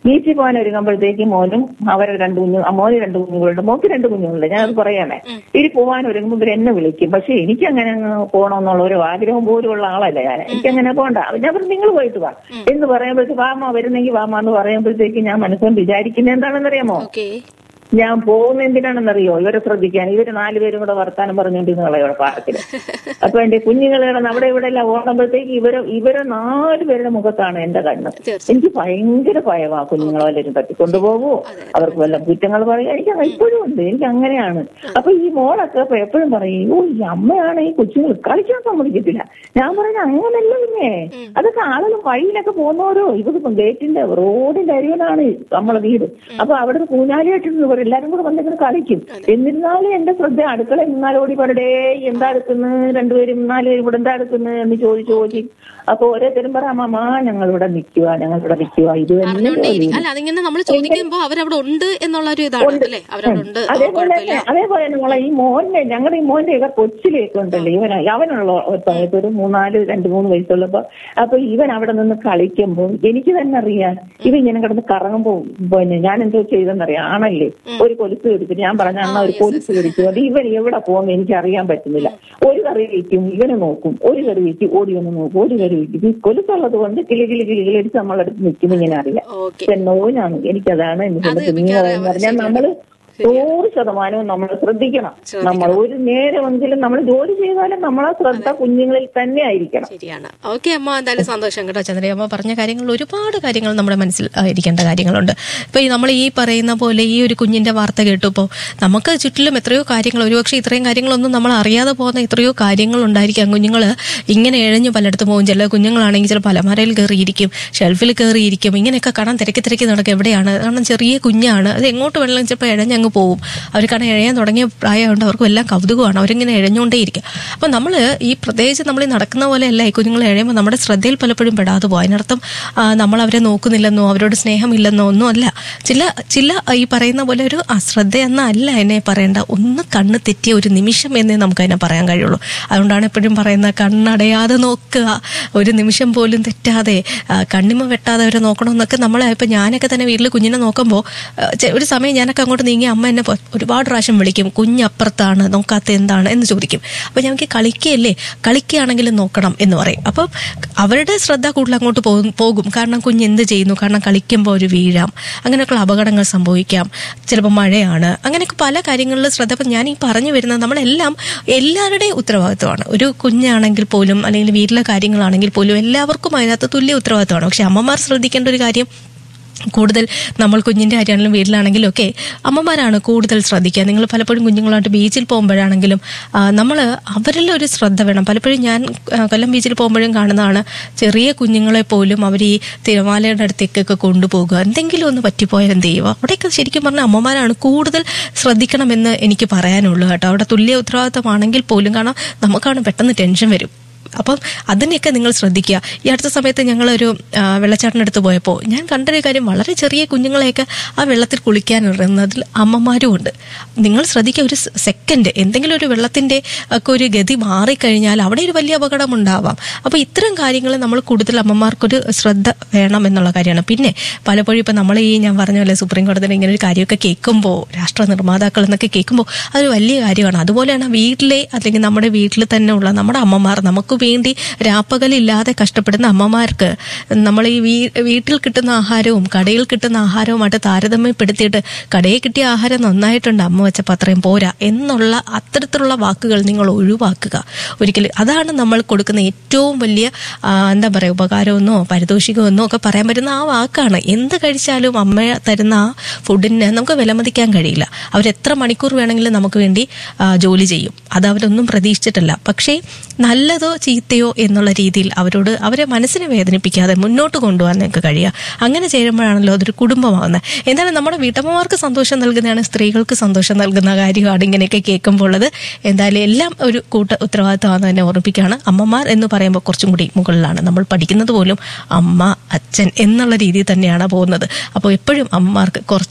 ബീച്ചിൽ പോകാൻ ഒരുങ്ങുമ്പോഴത്തേക്ക് മോനും അവരെ രണ്ട് കുഞ്ഞു ആ മോന് രണ്ട് കുഞ്ഞുങ്ങളുണ്ട് മോക്ക് രണ്ട് കുഞ്ഞുങ്ങളുണ്ട് ഞാൻ അത് പറയാമേ ഇനി പോകാൻ ഒരുങ്ങുമ്പോൾ ഇവർ എന്നെ വിളിക്കും പക്ഷെ എനിക്ക് അങ്ങനെ അങ്ങ് പോകണമെന്നുള്ള ഒരു ആഗ്രഹം പോലും ഉള്ള ആളല്ല ഞാൻ എനിക്ക് അങ്ങനെ പോകണ്ട ഞാൻ പറഞ്ഞു നിങ്ങൾ പോയിട്ട് വാ എന്ന് പറയുമ്പോഴത്തേക്ക് വാമ വരുന്നെങ്കിൽ വാമ എന്ന് പറയുമ്പോഴത്തേക്ക് ഞാൻ മനസ്സിലും വിചാരിക്കുന്നത് എന്താണെന്നറിയാമോ ഓക്കെ ഞാൻ പോകുന്ന എന്തിനാണെന്നറിയോ ഇവരെ ശ്രദ്ധിക്കാൻ ഇവര് നാലുപേരും കൂടെ വർത്താനം പറഞ്ഞുകൊണ്ടിരുന്ന കളയോടെ പാർക്കില് അപ്പൊ എന്റെ കുഞ്ഞുങ്ങളെ അവിടെ ഇവിടെ എല്ലാം ഓടുമ്പോഴത്തേക്ക് ഇവരെ ഇവരെ നാലുപേരുടെ മുഖത്താണ് എന്റെ കണ്ണ് തീർച്ചയായും. എനിക്ക് ഭയങ്കര ഭയമാ കുഞ്ഞുങ്ങളെ വല്ലവരും തട്ടിക്കൊണ്ടുപോകൂ അവർക്ക് വല്ല കുറ്റങ്ങൾ പറയാ എനിക്ക് അങ്ങനെ ഇപ്പോഴും ഉണ്ട് എനിക്ക് അങ്ങനെയാണ് അപ്പൊ ഈ മോളൊക്കെ ഇപ്പൊ എപ്പോഴും പറയും ഓ ഈ അമ്മയാണ് ഈ കൊച്ചുങ്ങൾ കളിക്കാൻ സമ്മതിക്കത്തില്ല ഞാൻ പറയുന്നത് അങ്ങനല്ല പിന്നെ അതൊക്കെ ആളുകൾ വഴിയിലൊക്കെ പോകുന്നവരോ ഇവർക്ക് ഗേറ്റിന്റെ റോഡിന്റെ അരികിലാണ് നമ്മളെ വീട് അപ്പൊ അവിടെ ഒരു കൂഞ്ഞാലിയായിട്ടിരുന്നു എല്ലാരും കൂടെ വന്നിങ്ങനെ കളിക്കും എന്നിരുന്നാലും എന്റെ ശ്രദ്ധ അടുക്കള നിന്നാൽ ഓടി പറടേ എന്താ എടുക്കുന്നത് രണ്ടുപേരും നാലുപേരും കൂടെ എന്താ എടുക്കുന്നത് എന്ന് ചോദിച്ചു ചോദിച്ചു അപ്പൊ ഓരോരുത്തരും പറ അമ്മ ഞങ്ങൾ ഇവിടെ നിൽക്കുക ഞങ്ങൾ ഇവിടെ നിൽക്കുക ഇത് തന്നെ അറിഞ്ഞോണ്ടേ ജോലി." അല്ല അതിങ്ങനെ നമ്മൾ ചോദിക്കുമ്പോ അവരവിടെ ഉണ്ട് എന്നുള്ള ഒരു ഇതാണ് അല്ലേ അവരവിടെ ഉണ്ട് ആ, അതേപോലെ കുഴപ്പമില്ല തന്നെ അതേപോലെ തന്നെ മോളെ ഈ മോന്റെ ഞങ്ങളുടെ ഈ മോന്റെ ഒക്കെ കൊച്ചിലേക്ക് ഉണ്ടല്ലോ ഇവൻ അവനുള്ള ഒരു സമയത്ത് ഒരു മൂന്നാല് രണ്ട് മൂന്ന് വയസ്സുള്ളപ്പോ അപ്പൊ ഇവൻ അവിടെ നിന്ന് കളിക്കുമ്പോൾ എനിക്ക് തന്നെ അറിയാം ഇവൻ ഇങ്ങനെ കിടന്ന് കറങ്ങുമ്പോ പിന്നെ ഞാൻ എന്തോ ചെയ്തെന്നറിയാം ആണല്ലേ ഒരു കൊലുസ് എടുത്തിട്ട് ഞാൻ പറഞ്ഞ അണ്ണ ഒരു കൊലുസ് പിടിച്ചു അത് ഇവൻ എവിടെ പോകുന്നു എനിക്ക് അറിയാൻ പറ്റുന്നില്ല ഒരു കറി വയ്ക്കും ഇവനെ നോക്കും ഒരു കറി വയ്ക്കും ഓടി വന്ന് നോക്കും ഒരു കറി വയ്ക്കും ഈ കൊലുസുള്ളത് കൊണ്ട് കിളി കിളി കിളി കിളിയടിച്ച് നമ്മളടുത്ത് നിൽക്കും ഇങ്ങനെ അറിയാം ഓക്കെ നോവിനാണ് എനിക്കതാണ് എനിക്ക് അത് കുഞ്ഞുങ്ങളെ മിക്കവാറും എന്ന് പറഞ്ഞാൽ നമ്മള് നൂറ് ശതമാനവും നമ്മൾ ശ്രദ്ധിക്കണം നമ്മൾ ഒരു നേരമെങ്കിലും നമ്മൾ ജോലി ചെയ്താലും നമ്മളെ ശ്രദ്ധ കുഞ്ഞുങ്ങളിൽ തന്നെ ആയിരിക്കണം ശരിയാണ് ഓക്കെ അമ്മ എന്തായാലും സന്തോഷം കേട്ടോ കേട്ടോ ചന്ദ്രയമ്മ പറഞ്ഞ കാര്യങ്ങൾ ഒരുപാട് കാര്യങ്ങൾ നമ്മുടെ മനസ്സിൽ ആ, ഇരിക്കേണ്ട കാര്യങ്ങളുണ്ട് ഇപ്പൊ ഈ നമ്മൾ ഈ പറയുന്ന പോലെ ഈ ഒരു കുഞ്ഞിന്റെ വാർത്ത കേട്ടപ്പോൾ നമുക്ക് ചുറ്റിലും എത്രയോ കാര്യങ്ങൾ ഒരുപക്ഷെ ഇത്രയും കാര്യങ്ങളൊന്നും നമ്മൾ അറിയാതെ പോകുന്ന എത്രയോ കാര്യങ്ങൾ ഉണ്ടായിരിക്കാം കുഞ്ഞുങ്ങൾ ഇങ്ങനെ എഴഞ്ഞു പലയിടത്ത് പോകും ചില കുഞ്ഞുങ്ങളാണെങ്കിൽ ചിലപ്പോൾ അലമാരയിൽ കയറിയിരിക്കും ഷെൽഫിൽ കയറിയിരിക്കും ഇങ്ങനെയൊക്കെ കാണാൻ തിരക്കി തിരക്കി നടക്കും എവിടെയാണ് കാരണം ചെറിയ കുഞ്ഞാണ് അത് എങ്ങോട്ട് വേണമെങ്കിലും ചിലപ്പോൾ ഇഴഞ്ഞങ്ങ് പോകും അവർ കാരണം ഇഴയാൻ തുടങ്ങിയ പ്രായമുണ്ട് അവർക്കും എല്ലാം കൗതുകമാണ് അവരിങ്ങനെ ഇഴഞ്ഞുകൊണ്ടേയിരിക്കും അപ്പം നമ്മൾ ഈ പ്രത്യേകിച്ച് നമ്മൾ ഈ നടക്കുന്ന പോലെയല്ല ഈ കുഞ്ഞുങ്ങൾ എഴയുമ്പോൾ നമ്മുടെ ശ്രദ്ധയിൽ പലപ്പോഴും പെടാതെ പോകും അതിനർത്ഥം ആ, നമ്മൾ അവരെ നോക്കുന്നില്ലെന്നോ അവരോട് സ്നേഹമില്ലെന്നോ ഒന്നും അല്ല ചില ചില ഈ പറയുന്ന പോലെ ഒരു അശ്രദ്ധ എന്നല്ല എന്നെ പറയേണ്ട ഒന്ന് കണ്ണ് തെറ്റിയ ഒരു നിമിഷം എന്നേ നമുക്ക് അതിനെ പറയാൻ കഴിയുള്ളൂ അതുകൊണ്ടാണ് എപ്പോഴും പറയുന്നത് കണ്ണടയാതെ നോക്കുക ഒരു നിമിഷം പോലും തെറ്റാതെ ആ, കണ്ണിമ വെട്ടാതെ അവരെ നോക്കണമെന്നൊക്കെ നമ്മൾ ഇപ്പം ഞാനൊക്കെ തന്നെ വീട്ടിൽ കുഞ്ഞിനെ നോക്കുമ്പോൾ ഒരു സമയം ഞാനൊക്കെ അങ്ങോട്ട് നീങ്ങി അമ്മ എന്നെ പൊ- ഒരുപാട് പ്രാവശ്യം വിളിക്കും കുഞ്ഞപ്പുറത്താണ് നോക്കാത്ത എന്താണ് എന്ന് ചോദിക്കും അപ്പം ഞങ്ങൾക്ക് കളിക്കുകയല്ലേ കളിക്കുകയാണെങ്കിലും നോക്കണം എന്ന് പറയും അപ്പം അവരുടെ ശ്രദ്ധ കൂടുതൽ അങ്ങോട്ട് പോകും പോകും കാരണം കുഞ്ഞ് എന്ത് ചെയ്യുന്നു കാരണം കളിക്കുമ്പോൾ ഒരു വീഴാം അങ്ങനെയൊക്കെയുള്ള അപകടങ്ങൾ സംഭവിക്കാം ചിലപ്പോൾ മഴയാണ് അങ്ങനെയൊക്കെ പല കാര്യങ്ങളിലും ശ്രദ്ധ അപ്പം ഞാൻ ഈ പറഞ്ഞു വരുന്നത് നമ്മളെല്ലാം എല്ലാവരുടെയും ഉത്തരവാദിത്വമാണ് ഒരു കുഞ്ഞാണെങ്കിൽ പോലും അല്ലെങ്കിൽ വീട്ടിലെ കാര്യങ്ങളാണെങ്കിൽ പോലും എല്ലാവർക്കും അതിനകത്ത് തുല്യ ഉത്തരവാദിത്വമാണ് പക്ഷെ അമ്മമാർ ശ്രദ്ധിക്കേണ്ട ഒരു കാര്യം കൂടുതൽ നമ്മൾ കുഞ്ഞിൻ്റെ കാര്യമാണെങ്കിലും വീട്ടിലാണെങ്കിലും ഒക്കെ അമ്മമാരാണ് കൂടുതൽ ശ്രദ്ധിക്കുക നിങ്ങൾ പലപ്പോഴും കുഞ്ഞുങ്ങളായിട്ട് ബീച്ചിൽ പോകുമ്പോഴാണെങ്കിലും നമ്മൾ അവരിൽ ഒരു ശ്രദ്ധ വേണം പലപ്പോഴും ഞാൻ ആ, കൊല്ലം ബീച്ചിൽ പോകുമ്പോഴും കാണുന്നതാണ് ചെറിയ കുഞ്ഞുങ്ങളെ പോലും അവർ ഈ തിരമാലയുടെ അടുത്തേക്കൊക്കെ കൊണ്ടുപോകുക എന്തെങ്കിലും ഒന്ന് പറ്റിപ്പോയാൽ എന്ത് ചെയ്യുക അവിടെയൊക്കെ ശരിക്കും പറഞ്ഞാൽ അമ്മമാരാണ് കൂടുതൽ ശ്രദ്ധിക്കണമെന്ന് എനിക്ക് പറയാനുള്ളൂ കേട്ടോ അവിടെ തുല്യ ഉത്തരവാദിത്തമാണെങ്കിൽ പോലും കാരണം നമുക്കാണ് പെട്ടെന്ന് ടെൻഷൻ വരും അപ്പം അതിനെയൊക്കെ നിങ്ങൾ ശ്രദ്ധിക്കുക ഈ അടുത്ത സമയത്ത് ഞങ്ങളൊരു ആ, വെള്ളച്ചാട്ടിനടുത്ത് പോയപ്പോൾ ഞാൻ കണ്ടൊരു കാര്യം വളരെ ചെറിയ കുഞ്ഞുങ്ങളെയൊക്കെ ആ വെള്ളത്തിൽ കുളിക്കാനിറങ്ങുന്നതിൽ അമ്മമാരും ഉണ്ട് നിങ്ങൾ ശ്രദ്ധിക്കുക ഒരു സെക്കൻഡ് എന്തെങ്കിലും ഒരു വെള്ളത്തിന്റെ ഒക്കെ ഒരു ഗതി മാറിക്കഴിഞ്ഞാൽ അവിടെ ഒരു വലിയ അപകടം ഉണ്ടാവാം അപ്പോൾ ഇത്തരം കാര്യങ്ങൾ നമ്മൾ കൂടുതൽ അമ്മമാർക്കൊരു ശ്രദ്ധ വേണം എന്നുള്ള കാര്യമാണ് പിന്നെ പലപ്പോഴും ഇപ്പം നമ്മൾ ഈ ഞാൻ പറഞ്ഞ പോലെ സുപ്രീം കോടതിയിൽ ഇങ്ങനെ ഒരു കാര്യമൊക്കെ കേൾക്കുമ്പോൾ രാഷ്ട്ര നിർമ്മാതാക്കൾ എന്നൊക്കെ കേൾക്കുമ്പോൾ അതൊരു വലിയ കാര്യമാണ് അതുപോലെയാണ് വീട്ടിലെ അല്ലെങ്കിൽ നമ്മുടെ വീട്ടിൽ തന്നെ ഉള്ള നമ്മുടെ അമ്മമാർ നമുക്ക് വേണ്ടി രാപ്പകലില്ലാതെ കഷ്ടപ്പെടുന്ന അമ്മമാർക്ക് നമ്മൾ ഈ വീ- വീട്ടിൽ കിട്ടുന്ന ആഹാരവും കടയിൽ കിട്ടുന്ന ആഹാരവുമായിട്ട് താരതമ്യപ്പെടുത്തിയിട്ട് കടയിൽ കിട്ടിയ ആഹാരം നന്നായിട്ടുണ്ട് അമ്മ വെച്ചപ്പോൾ അത്രയും പോരാ എന്നുള്ള അത്തരത്തിലുള്ള വാക്കുകൾ നിങ്ങൾ ഒഴിവാക്കുക ഒരിക്കലും അതാണ് നമ്മൾ കൊടുക്കുന്ന ഏറ്റവും വലിയ ആ, എന്താ പറയുക ഉപകാരമെന്നോ പാരിതോഷികമെന്നോ ഒക്കെ പറയാൻ പറ്റുന്ന ആ വാക്കാണ് എന്ത് കഴിച്ചാലും അമ്മ തരുന്ന ആ ഫുഡിന് നമുക്ക് വിലമതിക്കാൻ കഴിയില്ല അവരെത്ര മണിക്കൂർ വേണമെങ്കിലും നമുക്ക് വേണ്ടി ആ, ജോലി ചെയ്യും അത് അവരൊന്നും പ്രതീക്ഷിച്ചിട്ടല്ല പക്ഷേ നല്ലതോ ചീത്തയോ എന്നുള്ള രീതിയിൽ അവരോട് അവരെ മനസ്സിനെ വേദനിപ്പിക്കാതെ മുന്നോട്ട് കൊണ്ടുപോകാൻ നിങ്ങൾക്ക് കഴിയുക അങ്ങനെ ചെയ്യുമ്പോഴാണല്ലോ അതൊരു കുടുംബമാകുന്നത് എന്തായാലും നമ്മുടെ വീട്ടമ്മമാർക്ക് സന്തോഷം നൽകുന്നതാണ് സ്ത്രീകൾക്ക് സന്തോഷം നൽകുന്ന കാര്യമാണ് ഇങ്ങനെയൊക്കെ കേൾക്കുമ്പോൾ ഉള്ളത് എന്തായാലും എല്ലാം ഒരു കൂട്ട ഉത്തരവാദിത്തമാണെന്ന് തന്നെ ഓർമ്മിപ്പിക്കുകയാണ് അമ്മമാർ എന്ന് പറയുമ്പോൾ കുറച്ചും കൂടി മുകളിലാണ് നമ്മൾ പഠിക്കുന്നത് പോലും അമ്മ അച്ഛൻ എന്നുള്ള രീതിയിൽ തന്നെയാണ് പോകുന്നത് അപ്പോൾ എപ്പോഴും അമ്മമാർക്ക് കുറച്ച്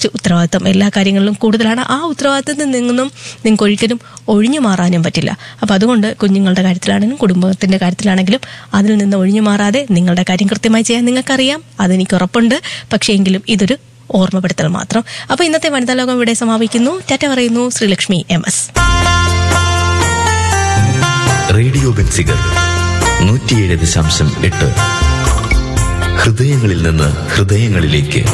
കുറച്ച് ഉത്തരവാദിത്തം എല്ലാ കാര്യങ്ങളിലും കൂടുതലാണ് ആ ഉത്തരവാദിത്തത്തിൽ നിന്നും നിങ്ങൾക്ക് ഒരിക്കലും ഒഴിഞ്ഞു മാറാനും പറ്റില്ല അപ്പൊ അതുകൊണ്ട് കുഞ്ഞുങ്ങളുടെ കാര്യത്തിലാണെങ്കിലും കുടുംബത്തിന്റെ കാര്യത്തിലാണെങ്കിലും അതിൽ നിന്ന് ഒഴിഞ്ഞു മാറാതെ നിങ്ങളുടെ കാര്യം കൃത്യമായി ചെയ്യാൻ നിങ്ങൾക്കറിയാം അതെനിക്ക് ഉറപ്പുണ്ട് പക്ഷേ എങ്കിലും ഇതൊരു ഓർമ്മപ്പെടുത്തൽ മാത്രം അപ്പൊ ഇന്നത്തെ വനിതാ ലോകം ഇവിടെ സമാപിക്കുന്നു ടാറ്റ പറയുന്നു Sreelakshmi M S radio Benziger നൂറ്റിയേഴ് ദശാംശം എട്ട് ഹൃദയങ്ങളിൽ നിന്ന് ഹൃദയങ്ങളിലേക്ക്